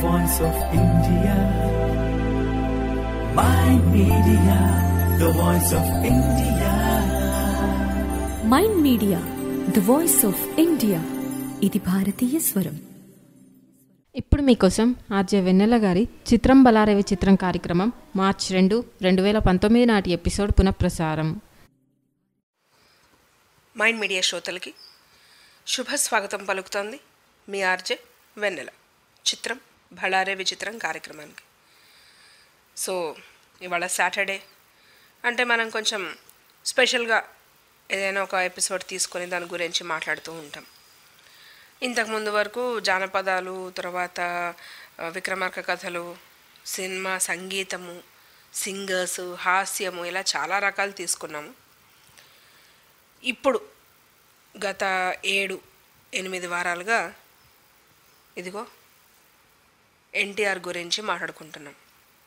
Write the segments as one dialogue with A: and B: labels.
A: voice of India. My media, the voice of India.
B: Mind Media the voice of India ఇది భారతీయ స్వరం
C: ఇప్పుడు మీకోసం ఆర్జే వెన్నెల గారి చిత్రం బలారవి చిత్రం కార్యక్రమం మార్చ్ రెండు రెండు వేల పంతొమ్మిది నాటి ఎపిసోడ్ పునఃప్రసారం
D: మైండ్ మీడియా శ్రోతలకి శుభ స్వాగతం పలుకుతోంది మీ ఆర్జే వెన్నెల చిత్రం భళారే విచిత్రం కార్యక్రమానికి సో ఇవాళ సాటర్డే అంటే మనం కొంచెం స్పెషల్గా ఏదైనా ఒక ఎపిసోడ్ తీసుకొని దాని గురించి మాట్లాడుతూ ఉంటాం ఇంతకుముందు వరకు జానపదాలు తర్వాత ఆ, విక్రమార్క కథలు సినిమా సంగీతము సింగర్స్ హాస్యము ఇలా చాలా రకాలు తీసుకున్నాము ఇప్పుడు గత ఏడు ఎనిమిది వారాలుగా ఇదిగో ఎన్టీఆర్ గురించి మాట్లాడుకుంటున్నాం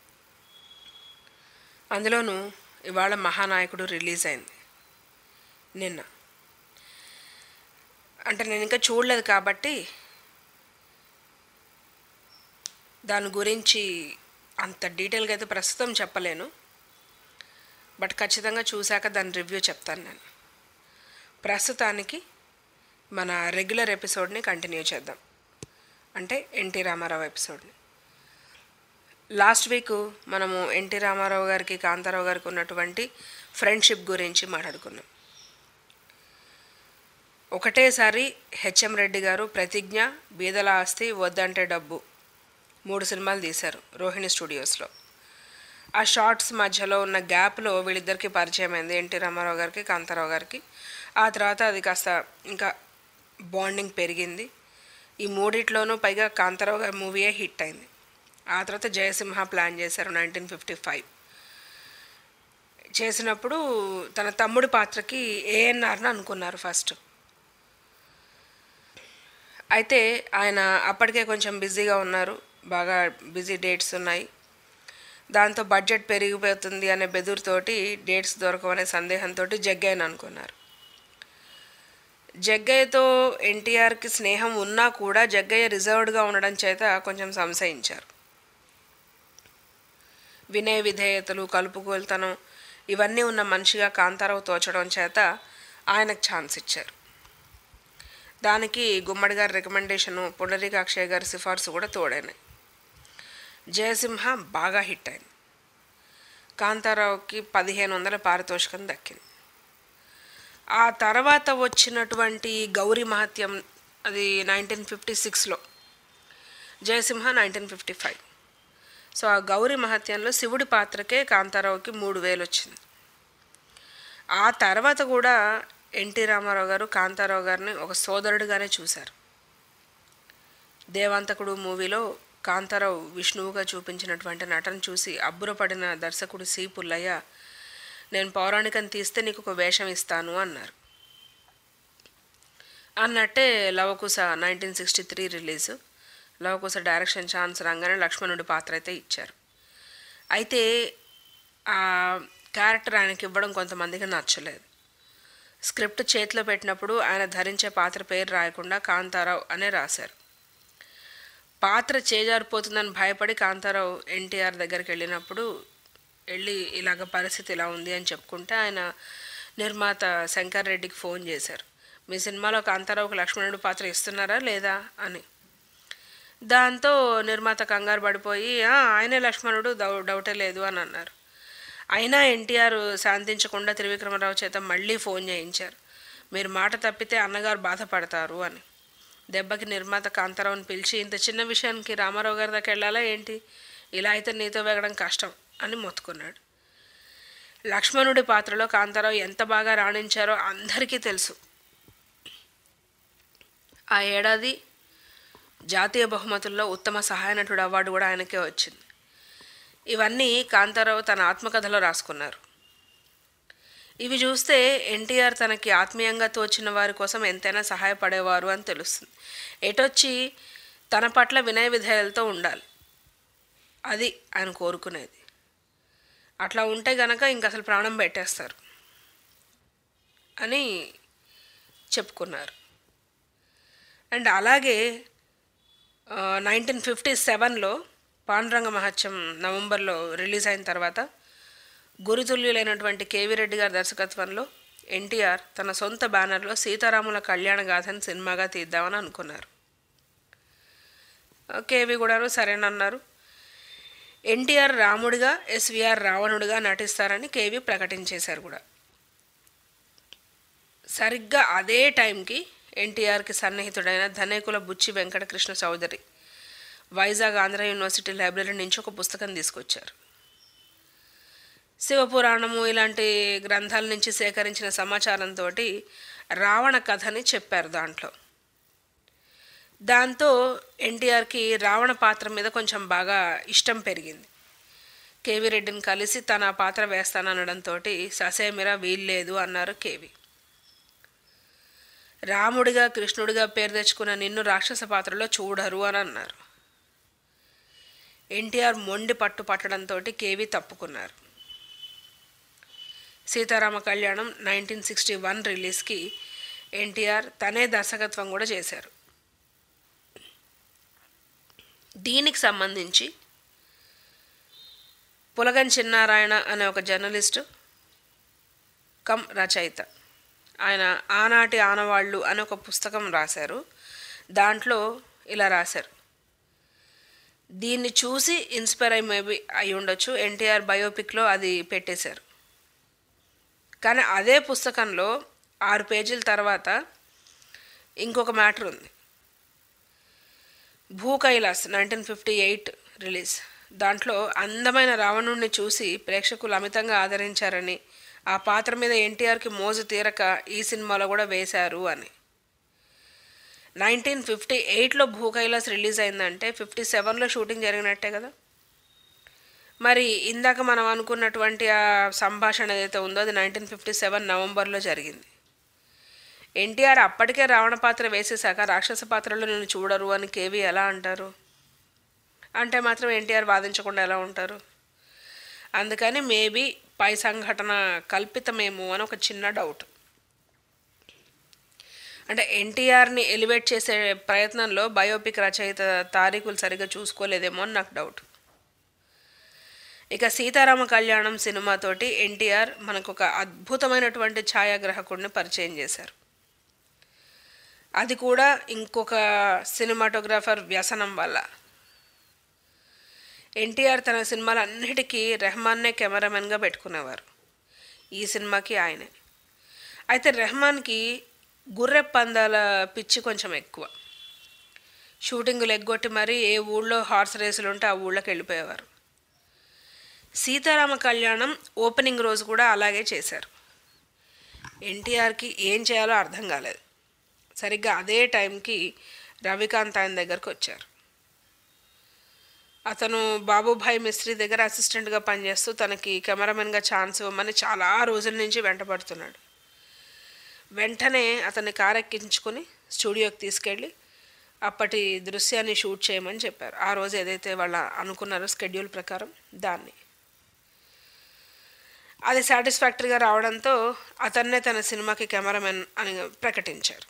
D: అందులోనూ ఇవాళ మహానాయకుడు రిలీజ్ అయింది నిన్న అంటే నేను ఇంకా చూడలేదు కాబట్టి దాని గురించి అంత డీటెయిల్గా అయితే ప్రస్తుతం చెప్పలేను బట్ ఖచ్చితంగా చూశాక దాని రివ్యూ చెప్తాను నేను ప్రస్తుతానికి మన రెగ్యులర్ ఎపిసోడ్ని కంటిన్యూ చేద్దాం అంటే ఎన్టీ రామారావు ఎపిసోడ్ని లాస్ట్ వీక్ మనము ఎన్టీ రామారావు గారికి కాంతారావు గారికి ఉన్నటువంటి ఫ్రెండ్షిప్ గురించి మాట్లాడుకున్నాం ఒకటేసారి హెచ్ఎం రెడ్డి గారు ప్రతిజ్ఞ బీదల ఆస్తి వద్దంటే డబ్బు మూడు సినిమాలు తీశారు రోహిణి స్టూడియోస్లో ఆ షార్ట్స్ మధ్యలో ఉన్న గ్యాప్లో వీళ్ళిద్దరికి పరిచయం అయింది ఎన్టీ రామారావు గారికి కాంతారావు గారికి ఆ తర్వాత అది కాస్త ఇంకా బాండింగ్ పెరిగింది ఈ మూడిట్లోనూ పైగా కాంతారావు గారి మూవీయే హిట్ అయింది ఆ తర్వాత జయసింహ ప్లాన్ చేశారు నైన్టీన్ ఫిఫ్టీ ఫైవ్ చేసినప్పుడు తన తమ్ముడి పాత్రకి ఏఎన్ఆర్ని అనుకున్నారు ఫస్ట్ అయితే ఆయన అప్పటికే కొంచెం బిజీగా ఉన్నారు బాగా బిజీ డేట్స్ ఉన్నాయి దాంతో బడ్జెట్ పెరిగిపోతుంది అనే బెదురుతోటి డేట్స్ దొరకవనే సందేహంతో జగ్గయ్యని అనుకున్నారు జగ్గయ్యతో ఎన్టీఆర్కి స్నేహం ఉన్నా కూడా జగ్గయ్య రిజర్వ్డ్గా ఉండడం చేత కొంచెం సంశయించారు వినయ విధేయతలు కలుపుకోలుతనం ఇవన్నీ ఉన్న మనిషిగా కాంతారావు తోచడం చేత ఆయనకు ఛాన్స్ ఇచ్చారు దానికి గుమ్మడి గారి రికమెండేషను పుండరీక అక్షయ్ గారి సిఫార్సు కూడా తోడైనాయి జయసింహ బాగా హిట్ అయింది కాంతారావుకి పదిహేను వందల పారితోషికం దక్కింది ఆ తర్వాత వచ్చినటువంటి గౌరీ మహత్యం అది నైన్టీన్ ఫిఫ్టీ సిక్స్లో Jayasimha nineteen fifty five so ఆ గౌరీ మహత్యంలో శివుడి పాత్రకే కాంతారావుకి మూడు వేలు వచ్చింది ఆ తర్వాత కూడా ఎన్టీ రామారావు గారు కాంతారావు గారిని ఒక సోదరుడిగానే చూశారు దేవాంతకుడు మూవీలో కాంతారావు విష్ణువుగా చూపించినటువంటి నటన చూసి అబ్బురపడిన దర్శకుడు సి పుల్లయ్య నేను పౌరాణికం తీస్తే నీకు ఒక వేషం ఇస్తాను అన్నారు అన్నట్టే Lava Kusa nineteen sixty three release Lava Kusa direction chance రంగానే లక్ష్మణుడి పాత్ర అయితే ఇచ్చారు అయితే ఆ క్యారెక్టర్ ఆయనకి ఇవ్వడం కొంతమందికి నచ్చలేదు స్క్రిప్ట్ చేతిలో పెట్టినప్పుడు ఆయన ధరించే పాత్ర పేరు రాయకుండా కాంతారావు అనే రాశారు పాత్ర చేజారిపోతుందని భయపడి కాంతారావు ఎన్టీఆర్ దగ్గరికి వెళ్ళినప్పుడు వెళ్ళి ఇలాగ పరిస్థితి ఇలా ఉంది అని చెప్పుకుంటే ఆయన నిర్మాత శంకర్ రెడ్డికి ఫోన్ చేశారు మీ సినిమాలో కాంతారావుకి లక్ష్మణుడు పాత్ర ఇస్తున్నారా లేదా అని దాంతో నిర్మాత కంగారు పడిపోయి "ఆ, ఆయనే లక్ష్మణుడు డౌ డౌటే లేదు అని అన్నారు అయినా ఎన్టీఆర్ శాంతించకుండా త్రివిక్రమరావు చేత మళ్ళీ ఫోన్ చేయించారు మీరు మాట తప్పితే అన్నగారు బాధపడతారు అని దెబ్బకి నిర్మాత కాంతారావుని పిలిచి ఇంత చిన్న విషయానికి రామారావు గారి దాకా వెళ్ళాలా ఏంటి ఇలా అయితే నీతో వేగడం కష్టం అని మొత్తుకున్నాడు లక్ష్మణుడి పాత్రలో కాంతారావు ఎంత బాగా రాణించారో అందరికీ తెలుసు ఆ ఏడాది జాతీయ బహుమతుల్లో ఉత్తమ సహాయ నటుడు అవార్డు కూడా ఆయనకే వచ్చింది ఇవన్నీ కాంతారావు తన ఆత్మకథలో రాసుకున్నారు ఇవి చూస్తే ఎన్టీఆర్ తనకి ఆత్మీయంగా తోచిన వారి కోసం ఎంతైనా సహాయపడేవారు అని తెలుస్తుంది ఎటొచ్చి తన పట్ల వినయ విధేయాలతో ఉండాలి అది ఆయన కోరుకునేది అట్లా ఉంటే గనక ఇంక అసలు ప్రాణం పెట్టేస్తారు అని చెప్పుకున్నారు అండ్ అలాగే నైన్టీన్ ఫిఫ్టీ సెవెన్లో పాండురంగ మహత్యం నవంబర్లో రిలీజ్ అయిన తర్వాత గురుతుల్యులైనటువంటి కేవీ రెడ్డి గారి దర్శకత్వంలో ఎన్టీఆర్ తన సొంత బ్యానర్లో సీతారాముల కళ్యాణ గాథని సినిమాగా తీద్దామని అనుకున్నారు కేవీ కూడాను సరేనన్నారు ఎన్టీఆర్ రాముడిగా ఎస్విఆర్ రావణుడిగా నటిస్తారని కేవీ ప్రకటించేశారు కూడా సరిగ్గా అదే టైంకి ఎన్టీఆర్కి సన్నిహితుడైన ధనేకుల బుచ్చి వెంకటకృష్ణ చౌదరి వైజాగ్ ఆంధ్ర యూనివర్సిటీ లైబ్రరీ నుంచి ఒక పుస్తకం తీసుకొచ్చారు శివపురాణము ఇలాంటి గ్రంథాల నుంచి సేకరించిన సమాచారంతో రావణ కథని చెప్పారు దాంట్లో దాంతో ఎన్టీఆర్కి రావణ పాత్ర మీద కొంచెం బాగా ఇష్టం పెరిగింది కేవీ రెడ్డిని కలిసి తన పాత్ర వేస్తాననడంతో ససేమిరా వీల్లేదు అన్నారు కేవీ రాముడిగా కృష్ణుడిగా పేరు తెచ్చుకున్న నిన్ను రాక్షస పాత్రలో చూడరు అని అన్నారు ఎన్టీఆర్ మొండి పట్టు పట్టడంతో కేవీ తప్పుకున్నారు సీతారామ కళ్యాణం నైన్టీన్ సిక్స్టీ వన్ రిలీజ్కి ఎన్టీఆర్ తనే దర్శకత్వం కూడా చేశారు దీనికి సంబంధించి పులగన్ చిన్నారాయణ అనే ఒక జర్నలిస్టు కమ్ రచయిత ఆయన ఆనాటి ఆనవాళ్ళు అనే ఒక పుస్తకం రాశారు దాంట్లో ఇలా రాశారు దీన్ని చూసి ఇన్స్పైర్ అయి మేబీ అయి ఉండొచ్చు ఎన్టీఆర్ బయోపిక్లో అది పెట్టేశారు కానీ అదే పుస్తకంలో ఆరు పేజీల తర్వాత ఇంకొక మ్యాటర్ ఉంది Bhu Kailas nineteen fifty eight release దాంట్లో అందమైన రావణుణ్ణి చూసి ప్రేక్షకులు అమితంగా ఆదరించారని ఆ పాత్ర మీద ఎన్టీఆర్కి మోజు తీరక ఈ సినిమాలో కూడా వేశారు అని నైన్టీన్ ఫిఫ్టీ ఎయిట్లో భూ కైలాస్ రిలీజ్ అయిందంటే ఫిఫ్టీ సెవెన్లో షూటింగ్ జరిగినట్టే కదా మరి ఇందాక మనం అనుకున్నటువంటి ఆ సంభాషణ ఏదైతే ఉందో అది నైన్టీన్ ఫిఫ్టీ సెవెన్ నవంబర్లో జరిగింది ఎన్టీఆర్ అప్పటికే రావణ పాత్ర వేసేశాక రాక్షస పాత్రలో నేను చూడరు అని కేవీ ఎలా అంటారు అంటే మాత్రం ఎన్టీఆర్ వాదించకుండా ఎలా ఉంటారు అందుకని మేబీ పై సంఘటన కల్పితమేమో అని ఒక చిన్న డౌట్ అంటే ఎన్టీఆర్ని ఎలివేట్ చేసే ప్రయత్నంలో బయోపిక్ రచయిత తారీఖులు సరిగ్గా చూసుకోలేదేమో అని నాకు డౌట్ ఇక సీతారామ కళ్యాణం సినిమాతోటి ఎన్టీఆర్ మనకు ఒక అద్భుతమైనటువంటి ఛాయాగ్రాహకుడిని పరిచయం చేశారు అది కూడా ఇంకొక సినిమాటోగ్రాఫర్ వ్యసనం వల్ల ఎన్టీఆర్ తన సినిమాలన్నిటికీ రెహమాన్నే కెమెరామెన్గా పెట్టుకునేవారు ఈ సినిమాకి ఆయనే అయితే రెహమాన్కి గుర్రె పందాల పిచ్చి కొంచెం ఎక్కువ షూటింగులు ఎగ్గొట్టి మరీ ఏ ఊళ్ళో హార్స్ రేసులు ఉంటే ఆ ఊళ్ళోకి వెళ్ళిపోయేవారు సీతారామ కళ్యాణం ఓపెనింగ్ రోజు కూడా అలాగే చేశారు ఎన్టీఆర్కి ఏం చేయాలో అర్థం కాలేదు సరిగ్గా అదే టైంకి రవికాంత్ ఆయన దగ్గరకు వచ్చారు అతను బాబుభాయ్ మిస్త్రీ దగ్గర అసిస్టెంట్గా పనిచేస్తూ తనకి కెమెరామెన్గా ఛాన్స్ ఇవ్వమని చాలా రోజుల నుంచి వెంటపడుతున్నాడు వెంటనే అతన్ని కారు ఎక్కించుకొని స్టూడియోకి తీసుకెళ్ళి అప్పటి దృశ్యాన్ని షూట్ చేయమని చెప్పారు ఆ రోజు ఏదైతే వాళ్ళ అనుకున్నారో స్కెడ్యూల్ ప్రకారం దాన్ని అది సాటిస్ఫాక్టరీగా రావడంతో అతన్నే తన సినిమాకి కెమెరామెన్ అని ప్రకటించారు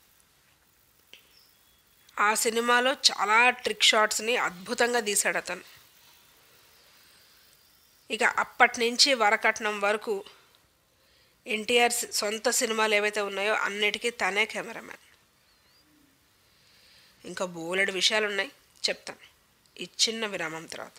D: ఆ సినిమాలో చాలా ట్రిక్ షాట్స్ని అద్భుతంగా తీశాడు అతను ఇక అప్పటి నుంచి వరకట్నం వరకు ఎన్టీఆర్ సొంత సినిమాలు ఏవైతే ఉన్నాయో అన్నిటికీ తనే కెమెరామెన్ ఇంకా బోలెడు విషయాలు ఉన్నాయి చెప్తాను ఈ చిన్న విరామం తర్వాత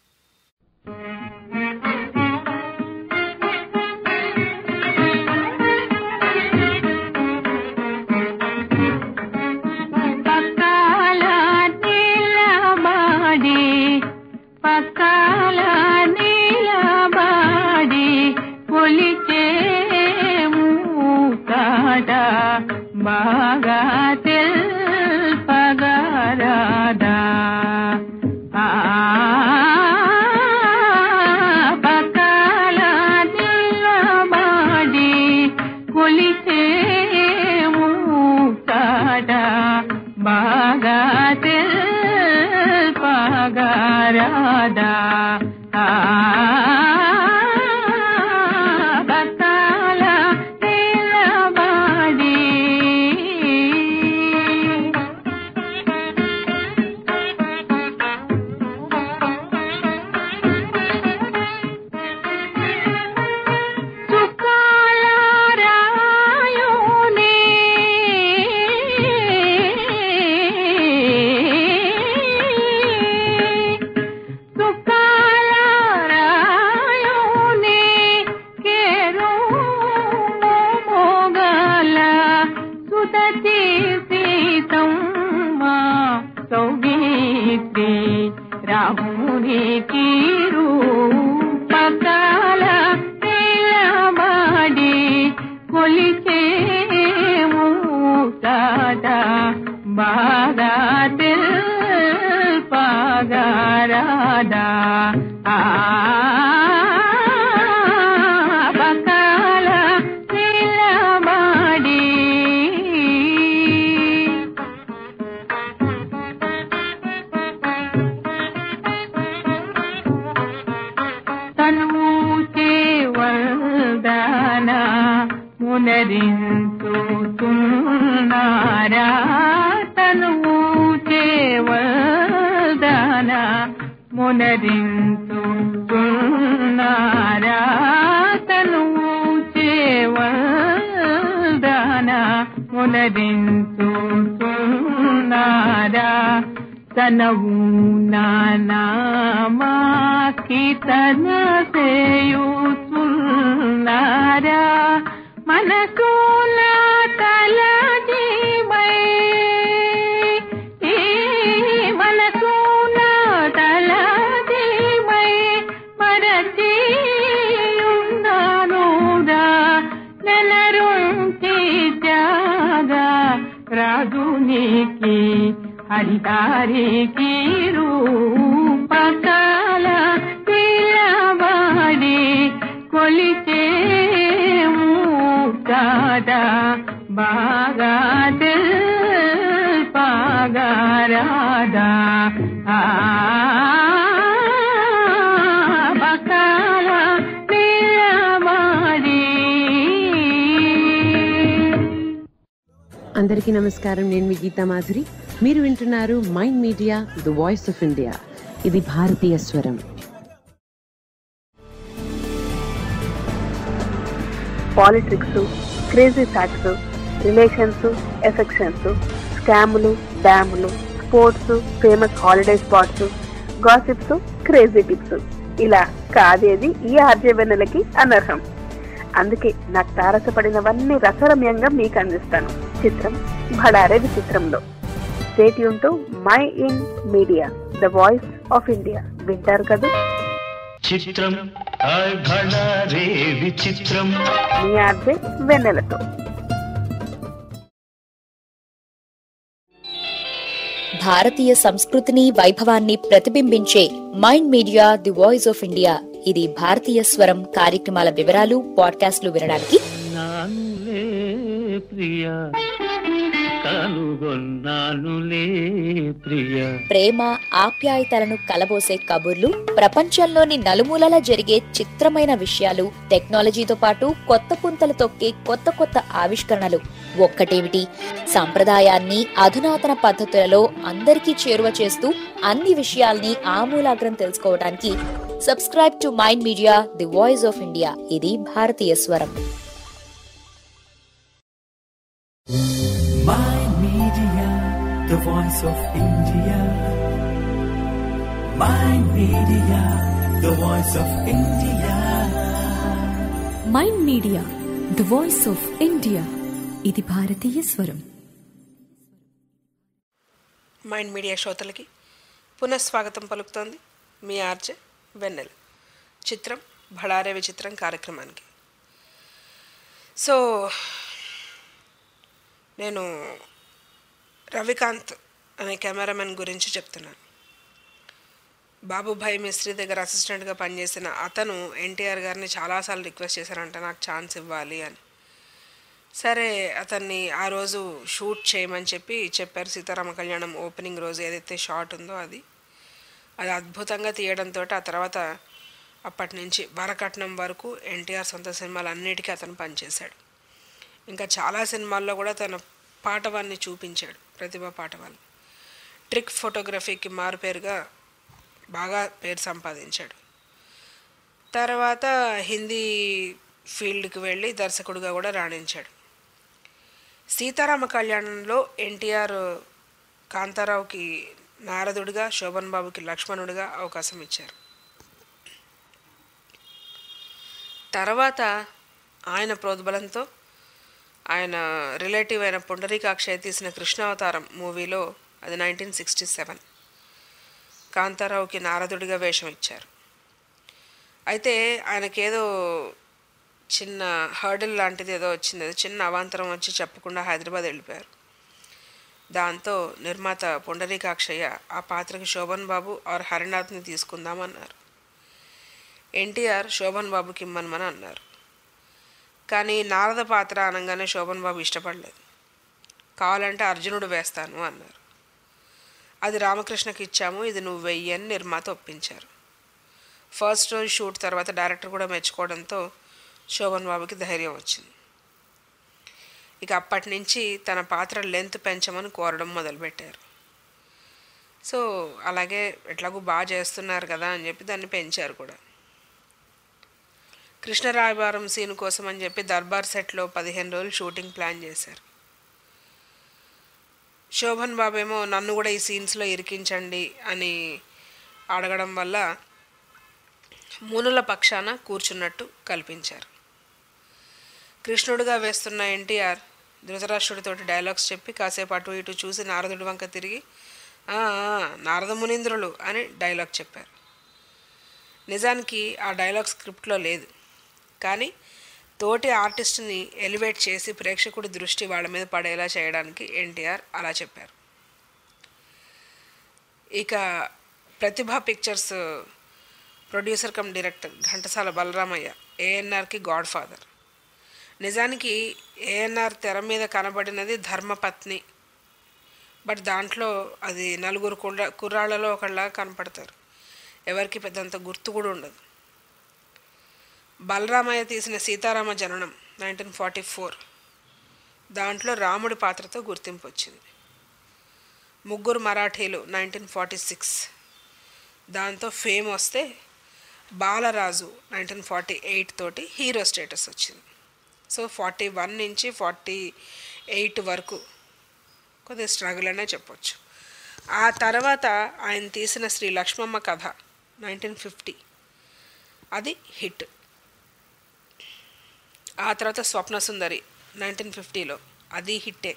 E: పక్కల నీలబడి పక్కల నీలబడి కొలిచే మూకాడ బాగా తెల్పగరాదా ఆ పక్కల నిలబడి కొలిచే మూకాడ బాగా తెల్పగరాదా ఆ పక్కల నిలబడి రాజునికి రూపకాల నిలబడి కొలిచేము తాట బాగా తెల్పగారాదా ఆ బకాల నిలబడి తను చేవల్దాన మునరించుతున్నారా తను చేవల్దాన మునరించుతున్నారా తను చేవల్దాన మునరించుతున్నారా తనవు నానామాకి తన సేయుతున్నారా మనసు నా తల జీవై ఈ మనసు నా తల జీవై మరచి ఉన్నానురా నెలరుంటి జాగా రాజునికి హరితారికి రూపకాల పిలబడి కొలిచే మూట బాగా పాగారాదా ఆ బకాల పిలబడి
F: అందరికీ నమస్కారం నేను మీ గీతా మాధురి మీరు వింటున్నారు Mind Media the voice of India ఇది భారతీయ స్వరం
G: politics crazy facts relations affections స్కాములు డ్యాములు sports famous holiday spots gossips crazy tips ఇలా కాదేది ఈ ఆర్జవెన్నెలకి అనర్హం అందుకే నాకు తారసపడినవన్నీ రసరమ్యంగా మీకు అందిస్తాను చిత్రం భడారే విచిత్రంలో stay tuned to Mind Media the voice of India వింటారు కదా
A: చిత్రం హాయ్ భళా రే విచిత్రం
G: మీ ఆర్జే వెన్నెలతో
H: భారతీయ సంస్కృతిని వైభవాన్ని ప్రతిబింబించే Mind Media the voice of India ఇది భారతీయ స్వరం కార్యక్రమాల వివరాలు పాడ్కాస్ట్లు వినడానికి
E: నానులే ప్రియ కనుగొన్నానులే ప్రియ
H: ప్రేమ ఆప్యాయతలను కలబోసే కబుర్లు ప్రపంచంలోని నలుమూలల జరిగే చిత్రమైన విషయాలు టెక్నాలజీతో పాటు కొత్త పుంతలు తొక్కే కొత్త కొత్త ఆవిష్కరణలు ఒక్కటేమిటి సంప్రదాయాన్ని అధునాతన పద్ధతులలో అందరికీ చేరువ చేస్తూ అన్ని విషయాల్ని ఆమూలాగ్రం తెలుసుకోవడానికి subscribe to Mind Media the voice of India ఇది భారతీయ స్వరం
A: Mind Media, the voice of India. Mind Media, the voice of India.
B: Mind Media the voice of India ఇది భారతీయ స్వరం
D: మైండ్ మీడియా శ్రోతలకి పునఃస్వాగతం పలుకుతోంది మీ ఆర్జే వెన్నెల చిత్రం భళారే విచిత్రం కార్యక్రమానికి సో నేను రవికాంత్ అనే కెమెరామెన్ గురించి చెప్తున్నాను బాబుభాయ్ మిస్త్రీ దగ్గర అసిస్టెంట్గా పనిచేసిన అతను ఎన్టీఆర్ గారిని చాలాసార్లు రిక్వెస్ట్ చేశారంట నాకు ఛాన్స్ ఇవ్వాలి అని సరే అతన్ని ఆ రోజు షూట్ చేయమని చెప్పి చెప్పారు సీతారామ కళ్యాణం ఓపెనింగ్ రోజు ఏదైతే షాట్ ఉందో అది అది అద్భుతంగా తీయడంతో ఆ తర్వాత అప్పటి నుంచి వరకట్నం వరకు ఎన్టీఆర్ సొంత సినిమాలు అన్నిటికీ అతను పనిచేశాడు ఇంకా చాలా సినిమాల్లో కూడా తన పాటవాన్ని చూపించాడు ప్రతిభ పాటవాన్ని ట్రిక్ ఫోటోగ్రఫీకి మారుపేరుగా బాగా పేరు సంపాదించాడు తర్వాత హిందీ ఫీల్డ్కి వెళ్ళి దర్శకుడిగా కూడా రాణించాడు సీతారామ కళ్యాణంలో ఎన్టీఆర్ కాంతారావుకి నారదుడిగా శోభన్ బాబుకి లక్ష్మణుడిగా అవకాశం ఇచ్చారు తర్వాత ఆయన ప్రోద్బలంతో ఆయన రిలేటివ్ అయిన పుండరీకాక్షయ్య తీసిన కృష్ణావతారం మూవీలో అది నైన్టీన్ సిక్స్టీ సెవెన్ కాంతారావుకి నారదుడిగా వేషం ఇచ్చారు అయితే ఆయనకేదో చిన్న హర్డిల్ లాంటిది ఏదో వచ్చింది అది చిన్న అవాంతరం వచ్చి చెప్పకుండా హైదరాబాద్ వెళ్ళిపోయారు దాంతో నిర్మాత పుండరీకాక్షయ్య ఆ పాత్రకి శోభన్ బాబు ఆర్ హరినాథ్ని తీసుకుందామన్నారు ఎన్టీఆర్ శోభన్ బాబుకి ఇమ్మనమని అన్నారు కానీ నారద పాత్ర అనగానే శోభన్ బాబు ఇష్టపడలేదు కావాలంటే అర్జునుడు వేస్తాను అన్నారు అది రామకృష్ణకి ఇచ్చాము ఇది నువ్వు వెయ్యి అని నిర్మాత ఒప్పించారు ఫస్ట్ రోజు షూట్ తర్వాత డైరెక్టర్ కూడా మెచ్చుకోవడంతో శోభన్ బాబుకి ధైర్యం వచ్చింది ఇక అప్పటి నుంచి తన పాత్ర లెంత్ పెంచమని కోరడం మొదలుపెట్టారు సో అలాగే ఎట్లాగూ బాగా చేస్తున్నారు కదా అని చెప్పి దాన్ని పెంచారు కూడా కృష్ణరాయబారం సీన్ కోసం అని చెప్పి దర్బార్ సెట్లో పదిహేను రోజులు షూటింగ్ ప్లాన్ చేశారు శోభన్ బాబు ఏమో నన్ను కూడా ఈ సీన్స్లో ఇరికించండి అని అడగడం వల్ల మునుల పక్షాన కూర్చున్నట్టు కల్పించారు కృష్ణుడిగా వేస్తున్న ఎన్టీఆర్ ధృతరాష్ట్రుడితోటి డైలాగ్స్ చెప్పి కాసేపు అటు ఇటు చూసి నారదుడి వంక తిరిగి "ఆ, ఆ, నారద మునీంద్రులు అని డైలాగ్ చెప్పారు నిజానికి ఆ డైలాగ్ స్క్రిప్ట్లో లేదు కానీ తోటి ఆర్టిస్ట్ని ఎలివేట్ చేసి ప్రేక్షకుడి దృష్టి వాళ్ళ మీద పడేలా చేయడానికి ఎన్టీఆర్ అలా చెప్పారు ఇక Prathibha Pictures producer cum director Ghantasala Balaramayya ఏఎన్ఆర్కి గాడ్ ఫాదర్ నిజానికి ఏఎన్ఆర్ తెర మీద కనబడినది ధర్మపత్ని బట్ దాంట్లో అది నలుగురు కుర్ర కుర్రాళ్ళలో ఒకళ్ళ కనపడతారు ఎవరికి పెద్దంత గుర్తు కూడా ఉండదు బలరామయ్య తీసిన సీతారామ జననం నైన్టీన్ ఫార్టీ ఫోర్ దాంట్లో రాముడి పాత్రతో గుర్తింపు వచ్చింది ముగ్గురు మరాఠీలు నైన్టీన్ ఫార్టీ సిక్స్ దాంతో ఫేమ్ వస్తే బాలరాజు నైన్టీన్ ఫార్టీ ఎయిట్ తోటి హీరో స్టేటస్ వచ్చింది సో ఫార్టీ వన్ నుంచి ఫార్టీ ఎయిట్ వరకు కొద్దిగా స్ట్రగుల్ అనే చెప్పొచ్చు ఆ తర్వాత ఆయన తీసిన శ్రీ లక్ష్మమ్మ కథ నైన్టీన్ ఫిఫ్టీ అది హిట్ ఆ తర్వాత స్వప్న సుందరి నైన్టీన్ ఫిఫ్టీలో అది హిట్టే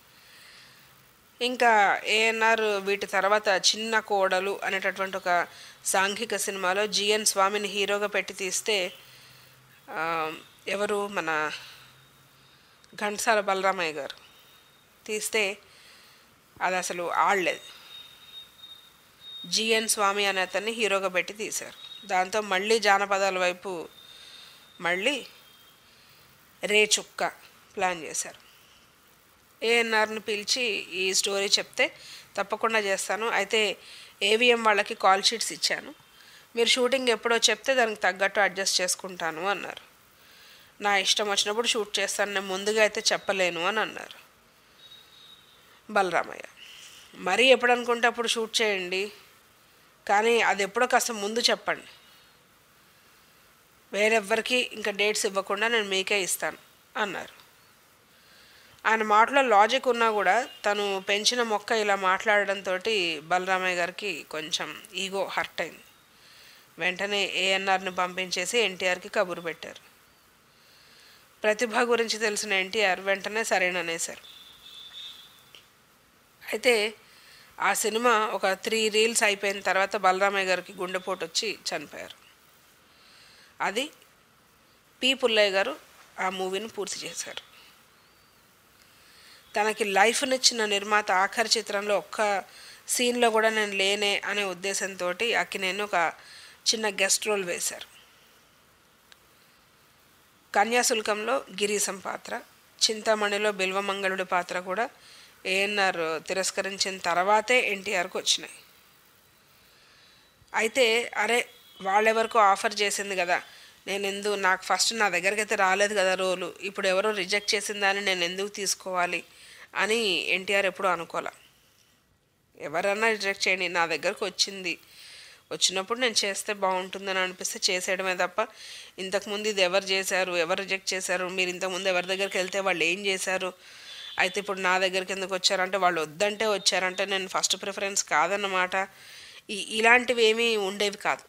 D: ఇంకా ఏఎన్ఆర్ వీటి తర్వాత చిన్న కోడలు అనేటటువంటి ఒక సాంఘిక సినిమాలో జిఎన్ స్వామిని హీరోగా పెట్టి తీస్తే ఆ, ఎవరు మన ఘంటసాల బలరామయ్య గారు తీస్తే అది అసలు ఆడలేదు జిఎన్ స్వామి అనే అతన్ని హీరోగా పెట్టి తీశారు దాంతో మళ్ళీ జానపదాల వైపు మళ్ళీ రే చుక్క ప్లాన్ చేశారు ఏఎన్ఆర్ని పిలిచి ఈ స్టోరీ చెప్తే తప్పకుండా చేస్తాను అయితే ఏవిఎం వాళ్ళకి కాల్ షీట్స్ ఇచ్చాను మీరు షూటింగ్ ఎప్పుడో చెప్తే దానికి తగ్గట్టు అడ్జస్ట్ చేసుకుంటాను అన్నారు నా ఇష్టం వచ్చినప్పుడు షూట్ చేస్తాను నేను ముందుగా అయితే చెప్పలేను అని అన్నారు బలరామయ్య మరీ ఎప్పుడు అనుకుంటే అప్పుడు షూట్ చేయండి కానీ అది ఎప్పుడో కాస్త ముందు చెప్పండి వేరెవ్వరికి ఇంకా డేట్స్ ఇవ్వకుండా నేను మీకే ఇస్తాను అన్నారు ఆయన మాటలో లాజిక్ ఉన్నా కూడా తను పెంచిన మొక్క ఇలా మాట్లాడడంతో బలరామయ్య గారికి కొంచెం ఈగో హర్ట్ అయింది వెంటనే ఏఎన్ఆర్ని పంపించేసి ఎన్టీఆర్కి కబురు పెట్టారు ప్రతిభ గురించి తెలిసిన ఎన్టీఆర్ వెంటనే సరేననేశారు అయితే ఆ సినిమా ఒక త్రీ రీల్స్ అయిపోయిన తర్వాత బలరామయ్య గారికి గుండెపోటు వచ్చి చనిపోయారు అది పి పుల్లయ్య గారు ఆ మూవీని పూర్తి చేశారు తనకి లైఫ్నిచ్చిన నిర్మాత ఆఖరి చిత్రంలో ఒక్క సీన్లో కూడా నేను లేనే అనే ఉద్దేశంతో అక్కినేని ఒక చిన్న గెస్ట్ రోల్ వేశారు కన్యాశుల్కంలో గిరీశం పాత్ర చింతామణిలో బిల్వమంగళుడి పాత్ర కూడా ఏఎన్ఆర్ తిరస్కరించిన తర్వాతే ఎన్టీఆర్కి వచ్చినాయి అయితే అరే వాళ్ళెవరికో ఆఫర్ చేసింది కదా నేను ఎందుకు నాకు ఫస్ట్ నా దగ్గరికి అయితే రాలేదు కదా రోలు ఇప్పుడు ఎవరో రిజెక్ట్ చేసిందని నేను ఎందుకు తీసుకోవాలి అని ఎన్టీఆర్ ఎప్పుడూ అనుకోలే ఎవరన్నా రిజెక్ట్ చేయండి నా దగ్గరకు వచ్చింది వచ్చినప్పుడు నేను చేస్తే బాగుంటుందని అనిపిస్తే చేసేయడమే తప్ప ఇంతకుముందు ఇది ఎవరు చేశారు ఎవరు రిజెక్ట్ చేశారు మీరు ఇంతకుముందు ఎవరి దగ్గరికి వెళ్తే వాళ్ళు ఏం చేశారు అయితే ఇప్పుడు నా దగ్గరికి ఎందుకు వచ్చారంటే వాళ్ళు వద్దంటే వచ్చారంటే నేను ఫస్ట్ ప్రిఫరెన్స్ కాదన్నమాట ఈ ఇలాంటివి ఏమీ ఉండేవి కాదు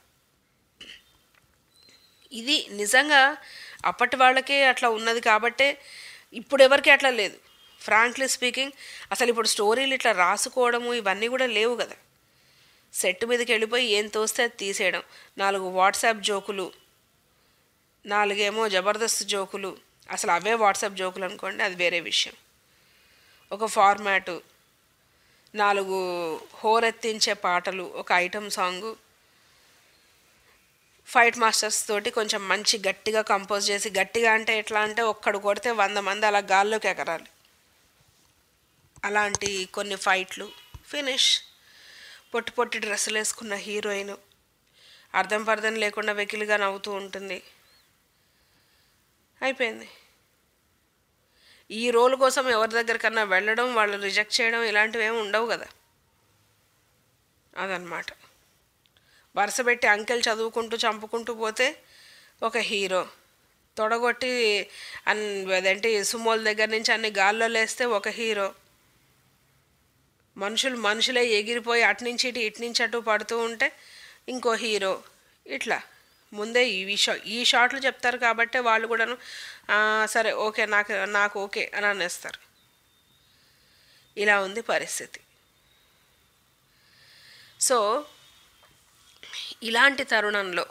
D: ఇది నిజంగా అప్పటి వాళ్ళకే అట్లా ఉన్నది కాబట్టే ఇప్పుడు ఎవరికి అట్లా లేదు ఫ్రాంక్లీ స్పీకింగ్ అసలు ఇప్పుడు స్టోరీలు ఇట్లా రాసుకోవడము ఇవన్నీ కూడా లేవు కదా సెట్ మీదకి వెళ్ళిపోయి ఏం తోస్తే అది తీసేయడం నాలుగు వాట్సాప్ జోకులు నాలుగేమో జబర్దస్త్ జోకులు అసలు అవే వాట్సాప్ జోకులు అనుకోండి అది వేరే విషయం ఒక ఫార్మాటు నాలుగు హోరెత్తించే పాటలు ఒక ఐటమ్ సాంగు ఫైట్ మాస్టర్స్ తోటి కొంచెం మంచి గట్టిగా కంపోజ్ చేసి గట్టిగా అంటే ఎట్లా అంటే ఒక్కడు కొడితే వంద మంది అలా గాల్లోకి ఎగరాలి అలాంటి కొన్ని ఫైట్లు ఫినిష్ పొట్టి పొట్టి డ్రెస్సులు వేసుకున్న హీరోయిన్ అర్థం పర్థం లేకుండా వెకిలిగా నవ్వుతూ ఉంటుంది అయిపోయింది ఈ రోల్ కోసం ఎవరి దగ్గరికన్నా వెళ్ళడం వాళ్ళు రిజెక్ట్ చేయడం ఇలాంటివి ఏమి ఉండవు కదా అదనమాట వరుస పెట్టి అంకెల్ చదువుకుంటూ చంపుకుంటూ పోతే ఒక హీరో తొడగొట్టి అన్ అదేంటి సుమోల దగ్గర నుంచి అన్ని గాల్లో లేస్తే ఒక హీరో మనుషులు మనుషులే ఎగిరిపోయి అటు నుంచి ఇటు ఇటు నుంచి అటు పడుతూ ఉంటే ఇంకో హీరో ఇట్లా ముందే ఈ షా ఈ షాట్లు చెప్తారు కాబట్టి వాళ్ళు కూడాను "ఆ, సరే ఓకే నాకు నాకు ఓకే అని అనేస్తారు ఇలా ఉంది పరిస్థితి సో ఇలాంటి తరుణంలో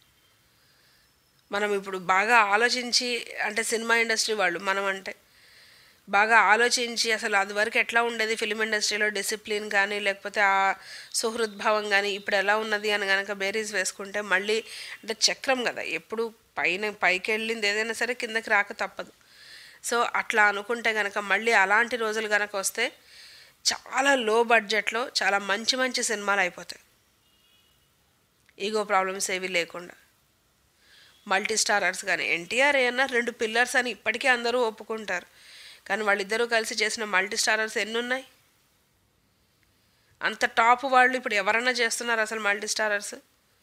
D: మనం ఇప్పుడు బాగా ఆలోచించి అంటే సినిమా ఇండస్ట్రీ వాళ్ళు మనం అంటే బాగా ఆలోచించి అసలు అది వరకు ఎట్లా ఉండేది ఫిలిం ఇండస్ట్రీలో డిసిప్లిన్ కానీ లేకపోతే ఆ సుహృద్భావం కానీ ఇప్పుడు ఎలా ఉన్నది అని కనుక బేరీస్ వేసుకుంటే మళ్ళీ అంటే చక్రం కదా ఎప్పుడు పైన పైకి వెళ్ళింది ఏదైనా సరే కిందకి రాక తప్పదు సో అట్లా అనుకుంటే కనుక మళ్ళీ అలాంటి రోజులు కనుక వస్తే చాలా లో బడ్జెట్లో చాలా మంచి మంచి సినిమాలు అయిపోతాయి ఈగో ప్రాబ్లమ్స్ ఏవి లేకుండా మల్టీ స్టారర్స్ కానీ ఎన్టీఆర్ ఏఎన్ఆర్ రెండు పిల్లర్స్ అని ఇప్పటికీ అందరూ ఒప్పుకుంటారు కానీ వాళ్ళిద్దరూ కలిసి చేసిన మల్టీ స్టారర్స్ ఎన్ని ఉన్నాయి అంత టాప్ వాళ్ళు ఇప్పుడు ఎవరన్నా చేస్తున్నారు అసలు మల్టీ స్టారర్స్